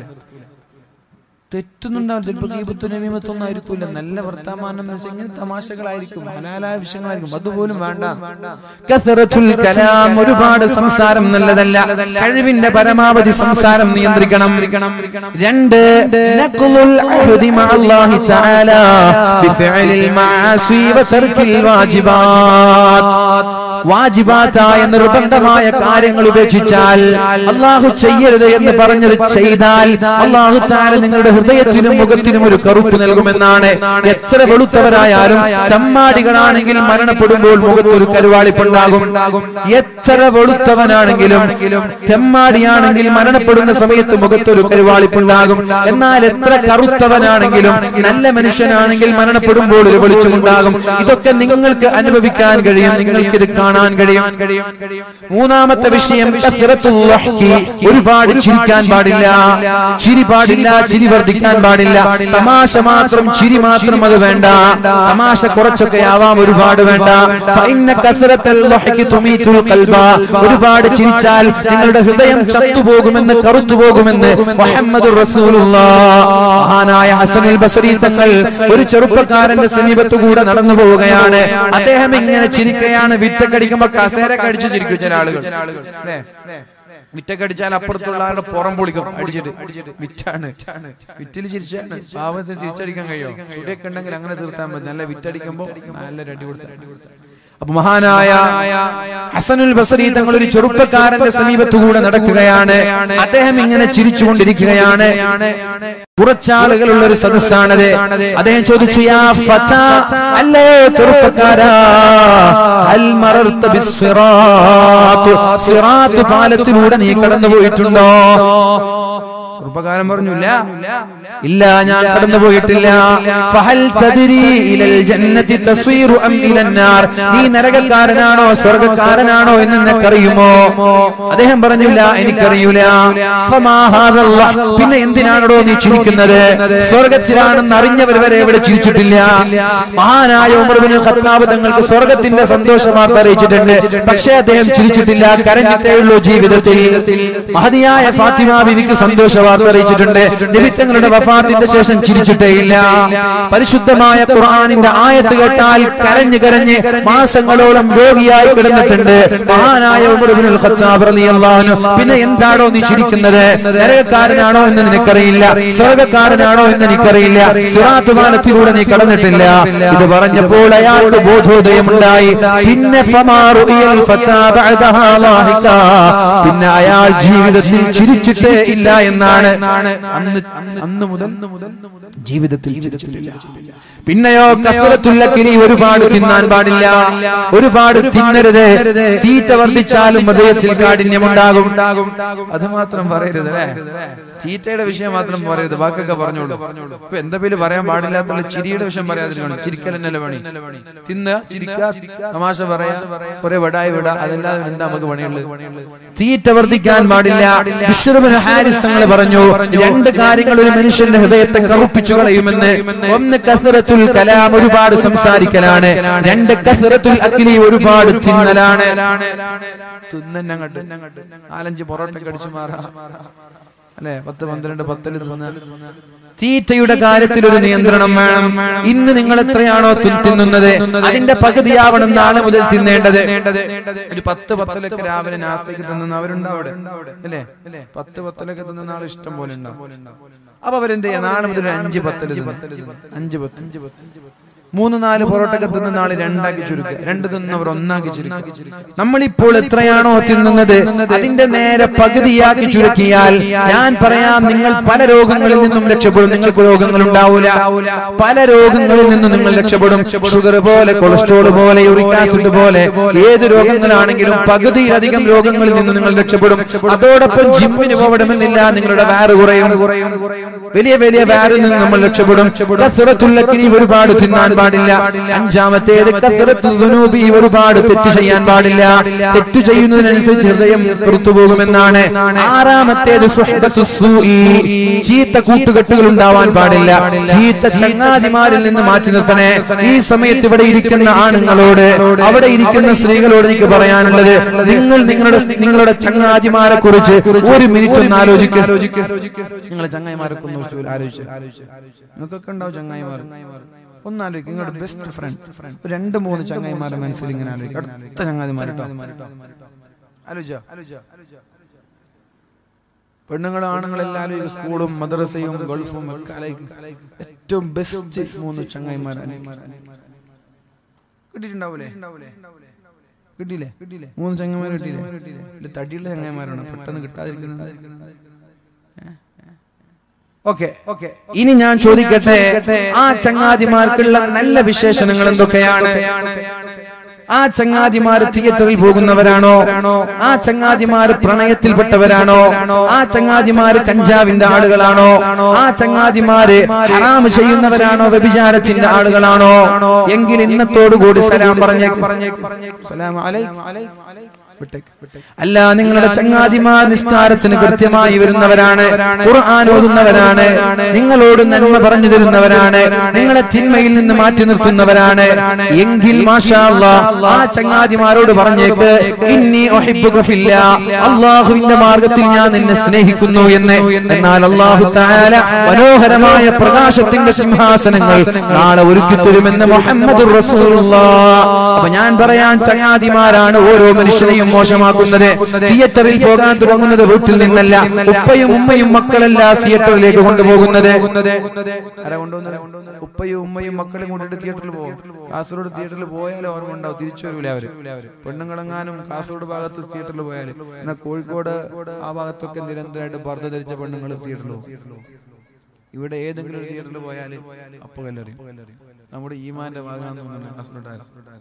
തെറ്റുന്നുണ്ടാവും ചിലപ്പോൾ ഗീപത്തും നവീമത്തൊന്നും ആയിരിക്കൂല നല്ല വർത്തമാനം എന്ന് വെച്ചാൽ ഇങ്ങനെ തമാശകളായിരിക്കും ഹലാലായ വിഷയങ്ങളായിരിക്കും അതുപോലും വേണ്ട കസറത്തുൽ കലാം ഒരുപാട് സംസാരം നല്ലതല്ല കഴിവിന്റെ പരമാവധി സംസാരം നിയന്ത്രിക്കണം രണ്ട് നഖ്ലുൽ അഹ്ദി മഅല്ലാഹി തആല ബിഫിഅലിൽ മആസി വതർക്കിൽ വാജിബാത്ത് വാജിബാത്തായ നിർബന്ധമായ കാര്യങ്ങൾ ഉപേക്ഷിച്ചാൽ അള്ളാഹു ചെയ്യരുത് എന്ന് പറഞ്ഞത് ചെയ്താൽ അള്ളാഹു താര നിങ്ങളുടെ ഹൃദയത്തിനും മുഖത്തിനും ഒരു കറുപ്പ് നൽകുമെന്നാണ് എത്ര വെളുത്തവരായാലും ചമ്മാടികളാണെങ്കിൽ മരണപ്പെടുമ്പോൾ മുഖത്തൊരു കരുവാളിപ്പുണ്ടാകും എത്ര വെളുത്തവനാണെങ്കിലും തെമ്മാടിയാണെങ്കിൽ മരണപ്പെടുന്ന സമയത്ത് മുഖത്തൊരു കരുവാളിപ്പുണ്ടാകും എന്നാൽ എത്ര കറുത്തവനാണെങ്കിലും നല്ല മനുഷ്യനാണെങ്കിൽ മരണപ്പെടുമ്പോൾ ഒരു വെളിച്ചമുണ്ടാകും ഇതൊക്കെ നിങ്ങൾക്ക് അനുഭവിക്കാൻ കഴിയും നിങ്ങൾക്ക് ഇത് കാണാൻ കഴിയും മൂന്നാമത്തെ വിഷയം കസ്റത്തുൽ ലഹ്കി. ഒരുപാട് ചിരിക്കാൻ പാടില്ല ചിരി പാടില്ല ചിരി വർദ്ധിക്കാൻ പാടില്ല തമാശ മാത്രം ചിരി മാത്രം അത് വേണ്ട തമാശ കുറച്ചൊക്കെ ആവാം ഒരുപാട് വേണ്ട ഫഇന്ന കസ്റത്തൽ ലഹ്കി തുമീതുൽ ഖൽബ. ഒരുപാട് ചിരിച്ചാൽ നിങ്ങളുടെ ഹൃദയം ചത്തുപോകുമെന്ന് കറുത്തുപോകുമെന്ന് മുഹമ്മദ് മഹാനായ ഹസനുൽ ബസരി തങ്ങൾ ഒരു ചെറുപ്പക്കാരന്റെ സമീപത്തുകൂടെ നടന്നു പോവുകയാണ് അദ്ദേഹം ഇങ്ങനെ ചിരിക്കുകയാണ് വിറ്റക്കടിക്കുമ്പോ കസേര കടിച്ചു ചിരിക്കും ചില ആളുകൾ അല്ലേ? വിറ്റക്കടിച്ചാൽ അപ്പുറത്തുള്ള ആളുടെ പുറം പൊളിക്കും അടിച്ചിട്ട് വിറ്റാണ് വിറ്റിൽ ചിരിച്ചാണ് പാവത്തിന് ചിരിച്ചടിക്കാൻ കഴിയോ ചുടിയൊക്കെ ഉണ്ടെങ്കിൽ അങ്ങനെ തീർത്താൻ മതി നല്ല വിറ്റടിക്കുമ്പോ നല്ലൊരു അടി കൊടുത്ത അപ്പൊ മഹാനായ ഹസനുൽ ബസരി തങ്ങൾ ഒരു ചെറുപ്പക്കാരന്റെ സമീപത്തുകൂടെ നടക്കുകയാണ് അദ്ദേഹം ഇങ്ങനെ ചിരിച്ചുകൊണ്ടിരിക്കുകയാണ് കുറച്ചാളുകളുള്ള ഒരു സദസ്സാണത് അദ്ദേഹം ചോദിച്ചു യാ ഫതാ അല്ലയോ ചെറുപ്പക്കാരാ ഹൽ മറർത ബിസ്സിറാത്ത് സിറാത്ത് പാലത്തിലൂടെ നീ കടന്നു പോയിട്ടുണ്ടോ ചെറുപ്പക്കാരൻ പറഞ്ഞു ഇല്ല ഇല്ല ഞാൻ കടന്നു പോയിട്ടില്ല ഫഹൽ തദ്രി ഇലൽ ജന്നതി തസ്വീറു അം ഇലന്നാർ നീ നരകക്കാരനാണോ സ്വർഗ്ഗക്കാരനാണോ എന്ന് നിനക്കറിയുമോ അദ്ദേഹം പറഞ്ഞില്ല എനിക്കറിയൂല ഫമാ ഹാദല്ലാ. പിന്നെ എന്തിനാണോ നീ ചിരിക്കുന്നത് സ്വർഗത്തിലാണെന്ന് അറിഞ്ഞവർ വരെ ഇവിടെ ചിരിച്ചിട്ടില്ല മഹാനായ ഉമർ ബിൻ ഖത്താബ് തങ്ങൾക്ക് സ്വർഗത്തിന്റെ സന്തോഷ വാർത്ത അറിയിച്ചിട്ടുണ്ട് പക്ഷേ അദ്ദേഹം ചിരിച്ചിട്ടില്ല കരഞ്ഞിട്ടേ ഉള്ളൂ ജീവിതത്തിൽ മഹതിയായ ഫാത്തിമ ബിവിക്ക് സന്തോഷ വാർത്ത അറിയിച്ചിട്ടുണ്ട് നിമിത്തങ്ങളുടെ വഫാത്തിന്റെ ശേഷം ചിരിച്ചിട്ടേയില്ല പരിശുദ്ധമായ ഖുർആനിന്റെ ആയത്ത് കേട്ടാൽ കരഞ്ഞു കരഞ്ഞ് മാസങ്ങളോളം രോഗിയായി കിടന്നിട്ടുണ്ട് മഹാനായ ഉമർ ഇബ്നുൽ ഖത്താബ് റളിയല്ലാഹു അൻഹു പിന്നെ എന്താണോ നീ ചിരിക്കുന്നത് നരകക്കാരനാണോ എന്ന് നിനക്കറിയില്ല സ്വർഗക്കാരനാണോ എന്ന് എനിക്കറിയില്ല സിറാത്ത് പാലത്തിലൂടെ നീ കടന്നിട്ടില്ല ഇത് പറഞ്ഞപ്പോൾ അയാൾക്ക് ബോധോദയമുണ്ടായി പിന്നെ ഫമാ റുഇയൽ ഫതാ ബഅദഹാ ലാഹിക. പിന്നെ അയാൾ ജീവിതത്തിൽ ചിരിച്ചിട്ടേ ഇല്ല എന്നാണ് അന്ന് അന്ന് മുതൽ ജീവിതത്തിൽ ചിരിച്ചിട്ടില്ല പിന്നെയോ കസരത്തുല്ലക്കിനി ഒരുപാട് തിന്നാൻ പാടില്ല ഒരുപാട് തിന്നരുത് തീറ്റ വർദ്ധിച്ചാലും ഹൃദയത്തിൽ കാഠിന്യമുണ്ടാകും അത് മാത്രം പറയരുത് അല്ലേ തീറ്റയുടെ വിഷയം മാത്രം പറയരുത് ബാക്കൊക്കെ പറഞ്ഞോളൂ ഇപ്പൊ എന്താ പേര് പറയാൻ പാടില്ലാത്തുള്ള ചിരിയുടെ വിഷയം പറയാതിരിക്കണം ചിരിക്കൽ തന്നെയല്ലേ പണി തിന്ന ചിരിക്ക തമാശ പറയാ കുറെ വടായി വിട അതല്ലാതെ എന്താ നമുക്ക് പണിയുള്ളത് തീറ്റ വർദ്ധിക്കാൻ പാടില്ല വിശ്വബിന് ഹാരിസ് തങ്ങൾ പറഞ്ഞു രണ്ട് കാര്യങ്ങൾ ഒരു മനുഷ്യന്റെ ഹൃദയത്തെ കറുപ്പിച്ചു കളയുമെന്ന് ഒന്ന് കസറത്തുൽ കലാം ഒരുപാട് സംസാരിക്കലാണ് രണ്ട് കസറത്തുൽ അക്കിലി ഒരുപാട് തിന്നലാണ് തിന്നങ്ങട്ട് നാലഞ്ച് പൊറോട്ട കടിച്ചു മാറാ അല്ലെ പത്ത് പന്ത്രണ്ട് പത്തില് തിന്ന തീറ്റയുടെ കാര്യത്തിൽ ഒരു നിയന്ത്രണം വേണം ഇന്ന് നിങ്ങൾ എത്രയാണോ തി- തിന്നുന്നത് അതിന്റെ പകുതിയാവണം നാളെ മുതൽ തിന്നേണ്ടത് ഒരു പത്ത് പത്തിലൊക്കെ രാവിലെ നാസ്തയ്ക്ക് തിന്നുന്ന അവരുണ്ടാവും അവിടെ അല്ലേ പത്ത് പത്തിലൊക്കെ തിന്നുന്ന ആൾ ഇഷ്ടം പോലെ ഉണ്ടാവും അപ്പൊ അവരെന്ത് ചെയ്യാം നാളെ മുതൽ ഒരു അഞ്ച് പത്തില് തിന്നും. അഞ്ച് പത്ത് അഞ്ച് പത്ത് മൂന്ന് നാല് പൊറോട്ടൊക്കെ തിന്നുന്ന ആള് രണ്ടാക്കി ചുരുക്കുക രണ്ട് തിന്നവർ ഒന്നാക്കി ചുരുക്കുക നമ്മളിപ്പോൾ എത്രയാണോ തിന്നുന്നത് അതിന്റെ നേരെ പകുതിയാക്കി ചുരുക്കിയാൽ ഞാൻ പറയാം നിങ്ങൾ പല രോഗങ്ങളിൽ നിന്നും രക്ഷപ്പെടും നിങ്ങൾക്ക് രോഗങ്ങൾ ഉണ്ടാവൂല പല രോഗങ്ങളിൽ നിന്നും നിങ്ങൾ രക്ഷപ്പെടും ഷുഗർ പോലെ കൊളസ്ട്രോൾ പോലെ യൂറിക് ആസിഡ് പോലെ ഏത് രോഗങ്ങളാണെങ്കിലും പകുതിയിലധികം രോഗങ്ങളിൽ നിന്നും നിങ്ങൾ രക്ഷപ്പെടും അതോടൊപ്പം ജിമ്മിന് പോകണമെന്നില്ല നിങ്ങളുടെ വയറ് കുറയും വലിയ വലിയ വയറിൽ നിന്ന് നമ്മൾ രക്ഷപ്പെടും കസറത്തുല്ലക്കിനി ഒരുപാട് തിന്നാൻ പാടില്ല അഞ്ചാമത്തേത് കസറത്തു ദുനൂബി ഒരുപാട് തെറ്റ് ചെയ്യാൻ പാടില്ല തെറ്റ് ചെയ്യുന്നതിനനുസരിച്ച് ഹൃദയം പുറത്തുപോകുമെന്നാണ് ആറാമത്തേത് സുഹബത്തു സൂഇ. ചീത്ത കൂട്ടുകെട്ടുകൾ ഉണ്ടാവാൻ പാടില്ല ചീത്ത ചങ്ങാതിമാരിൽ നിന്ന് മാറ്റി നിർത്തണേ ഈ സമയത്ത് ഇവിടെ ഇരിക്കുന്ന ആണുങ്ങളോട് അവിടെ ഇരിക്കുന്ന സ്ത്രീകളോട് എനിക്ക് പറയാനുള്ളത് നിങ്ങൾ നിങ്ങളുടെ നിങ്ങളുടെ ചങ്ങാതിമാരെ കുറിച്ച് ഒരു മിനിറ്റ് ഒന്ന് ആലോചിക്കുക നിങ്ങളെ ചങ്ങായിമാരെ കുറിച്ച് ആലോചിച്ച് നിങ്ങൾക്കൊക്കെ ഉണ്ടാവും ചങ്ങായിമാർ ഒന്ന് ആലോചിക്കും നിങ്ങളുടെ ബെസ്റ്റ് ഫ്രണ്ട് രണ്ട് മൂന്ന് ചങ്ങായിമാരെ മനസ്സിൽ ഇങ്ങനെ ആലോചിക്കും അടുത്ത ചങ്ങാതിമാർ ആലോചിച്ചോ പെണ്ണുങ്ങളും ആണുങ്ങളെല്ലാം ആലോചിക്കും സ്കൂളും മദ്രസയും ഗൾഫും ഒക്കെ ആലോചിക്കും ഏറ്റവും ബെസ്റ്റ് മൂന്ന് ചങ്ങായിമാരാണ് കിട്ടിയിട്ടുണ്ടാവൂലേ കിട്ടിയില്ലേ കിട്ടിയില്ലേ മൂന്ന് ചങ്ങന്മാർ കിട്ടിയില്ലേ ഇത് തടിയുള്ള ചങ്ങന്മാരാണ് പെട്ടെന്ന് കിട്ടാതിരിക്കുന്നത് ഓക്കെ ഓക്കെ ഇനി ഞാൻ ചോദിക്കട്ടെ ആ ചങ്ങാതിമാർക്കുള്ള നല്ല വിശേഷണങ്ങൾ എന്തൊക്കെയാണ് ആ ചങ്ങാതിമാർ തിയേറ്ററിൽ പോകുന്നവരാണോ ആ ചങ്ങാതിമാർ പ്രണയത്തിൽപ്പെട്ടവരാണോ ആ ചങ്ങാതിമാർ കഞ്ചാവിന്റെ ആളുകളാണോ ആ ചങ്ങാതിമാര് ഹറാമ് ചെയ്യുന്നവരാണോ വ്യഭിചാരത്തിന്റെ ആളുകളാണോ എങ്കിൽ ഇന്നത്തോടുകൂടി സലാം പറഞ്ഞേ സലാം അലൈക്കും വിട്ടേക്ക്. അല്ല നിങ്ങളുടെ ചങ്ങാതിമാർ നിസ്കാരത്തിന് കൃത്യമായി വരുന്നവരാണ് ഖുർആൻ ഓതുന്നവരാണ് നിങ്ങളോട് നന്മ പറഞ്ഞു തരുന്നവരാണ് നിങ്ങളെ തിന്മയിൽ നിന്ന് മാറ്റി നിർത്തുന്നവരാണ് എങ്കിൽ മാഷാ അല്ലാഹ്, ആ ചങ്ങാതിമാരോട് പറഞ്ഞേക്ക് ഇന്നി ഉഹിബ്ബുക ഫില്ലാ അള്ളാഹുവിന്റെ മാർഗത്തിൽ ഞാൻ നിന്നെ സ്നേഹിക്കുന്നു എന്ന് എന്നാൽ അള്ളാഹു തആല മനോഹരമായ പ്രകാശത്തിന്റെ സിംഹാസനങ്ങൾ നാളെ ഒരുക്കി തരുമെന്ന് മുഹമ്മദ് അപ്പൊ ഞാൻ പറയാൻ ചങ്ങാതിമാരാണ് ഓരോ മനുഷ്യനെയും മോശമാക്കുന്നത് തിയേറ്ററിൽ പോകാൻ തുടങ്ങുന്നത് വീട്ടിൽ നിന്നല്ല ഉപ്പയും ഉമ്മയും മക്കളെല്ലാം തിയേറ്ററിലേക്ക് കൊണ്ടുപോകുന്നത് ആരാ കൊണ്ടുവന്നത്? ഉപ്പയും ഉമ്മയും മക്കളെയും കൊണ്ടിട്ട് തിയേറ്ററിൽ പോകും കാസർഗോഡ് തിയേറ്ററിൽ പോയാലും ഓർമ്മ ഉണ്ടാവും തിരിച്ചു വരൂല അവര് പെണ്ണുങ്ങളെങ്ങാനും കാസർഗോഡ് ഭാഗത്ത് തിയേറ്ററിൽ പോയാൽ എന്നാൽ കോഴിക്കോട് ആ ഭാഗത്തൊക്കെ നിരന്തരമായിട്ട് പർദ്ദ ധരിച്ച പെണ്ണുങ്ങൾ തിയേറ്ററിൽ പോകും ഇവിടെ ഏതെങ്കിലും ഒരു തിയേറ്ററിൽ പോയാൽ അപ്പൊ കല്ലെറിയും നമ്മുടെ ഈമാന്റെ ഭാഗമാണെന്ന് കാസർഗോഡ്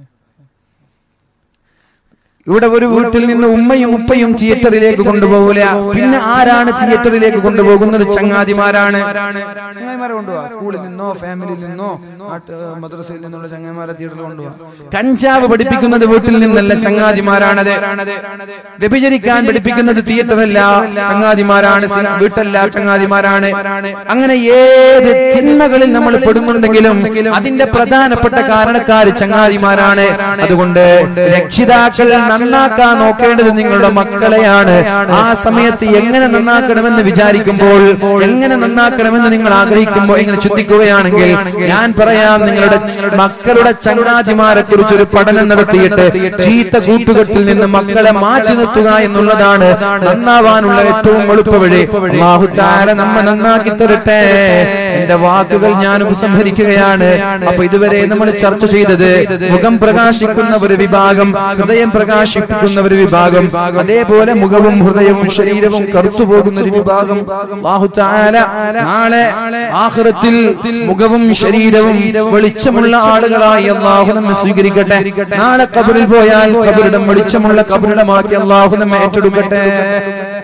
ഇവിടെ ഒരു വീട്ടിൽ നിന്ന് ഉമ്മയും ഉപ്പയും തിയേറ്ററിലേക്ക് കൊണ്ടുപോകില്ല പിന്നെ ആരാണ് തിയേറ്ററിലേക്ക് കൊണ്ടുപോകുന്നത് ചങ്ങാതിമാരാണ് ചങ്ങാതിമാരെ കൊണ്ടുപോവാ സ്കൂളിൽ നിന്നോ ഫാമിലിയിൽ നിന്നോ നാട്ട് മദ്രസയിൽ നിന്നുള്ള ചങ്ങാതിമാരെ തിയേറ്ററിൽ കൊണ്ടുപോവാ കഞ്ചാവ് പഠിപ്പിക്കുന്നത് വീട്ടിൽ നിന്നല്ല ചങ്ങാതിമാരാണത് വ്യഭിചരിക്കാൻ പഠിപ്പിക്കുന്നത് തിയേറ്ററല്ല ചങ്ങാതിമാരാണ് സിന- വീട്ടല്ല ചങ്ങാതിമാരാണ് അങ്ങനെ ഏത് ചിന്മകളിൽ നമ്മൾ പെടുന്നുണ്ടെങ്കിലും അതിന്റെ പ്രധാനപ്പെട്ട കാരണക്കാര് ചങ്ങാതിമാരാണ് അതുകൊണ്ട് രക്ഷിതാക്കൾ നന്നാക്കാൻ നോക്കേണ്ടത് നിങ്ങളുടെ മക്കളെയാണ് ആ സമയത്ത് എങ്ങനെ നന്നാക്കണമെന്ന് വിചാരിക്കുമ്പോൾ എങ്ങനെ നന്നാക്കണമെന്ന് നിങ്ങൾ ആഗ്രഹിക്കുമ്പോൾ ഇങ്ങനെ ചിന്തിക്കുകയാണെങ്കിൽ ഞാൻ പറയാം നിങ്ങളുടെ മക്കളുടെ ചങ്ങാതിമാരെ കുറിച്ച് ഒരു പഠനം നടത്തിയിട്ട് ചീത്ത കൂട്ടുകെട്ടിൽ നിന്ന് മക്കളെ മാറ്റി നിർത്തുക എന്നുള്ളതാണ് നന്നാവാനുള്ള ഏറ്റവും എളുപ്പ വഴി അല്ലാഹു തആല നമ്മെ നന്നാക്കി തരട്ടെ എന്റെ വാക്കുകൾ ഞാൻ ഉപസംഹരിക്കുകയാണ് അപ്പൊ ഇതുവരെ നമ്മൾ ചർച്ച ചെയ്തത് മുഖം പ്രകാശിക്കുന്ന ഒരു വിഭാഗം ഹൃദയം പ്രകാശിപ്പിക്കുന്ന ഒരു വിഭാഗം അതേപോലെ മുഖവും ഹൃദയവും ശരീരവും കറുത്തു പോകുന്ന ഒരു വിഭാഗം അല്ലാഹു തആല നാളെ ആഖിറത്തിൽ മുഖവും ശരീരവും വെളിച്ചമുള്ള ആളുകളായി അള്ളാഹു നമ്മെ സ്വീകരിക്കട്ടെ നാളെ കബറിൽ പോയാൽ കബറിടം വെളിച്ചമുള്ള കബറിടമാക്കി അള്ളാഹു നമ്മെ ഏറ്റെടുക്കട്ടെ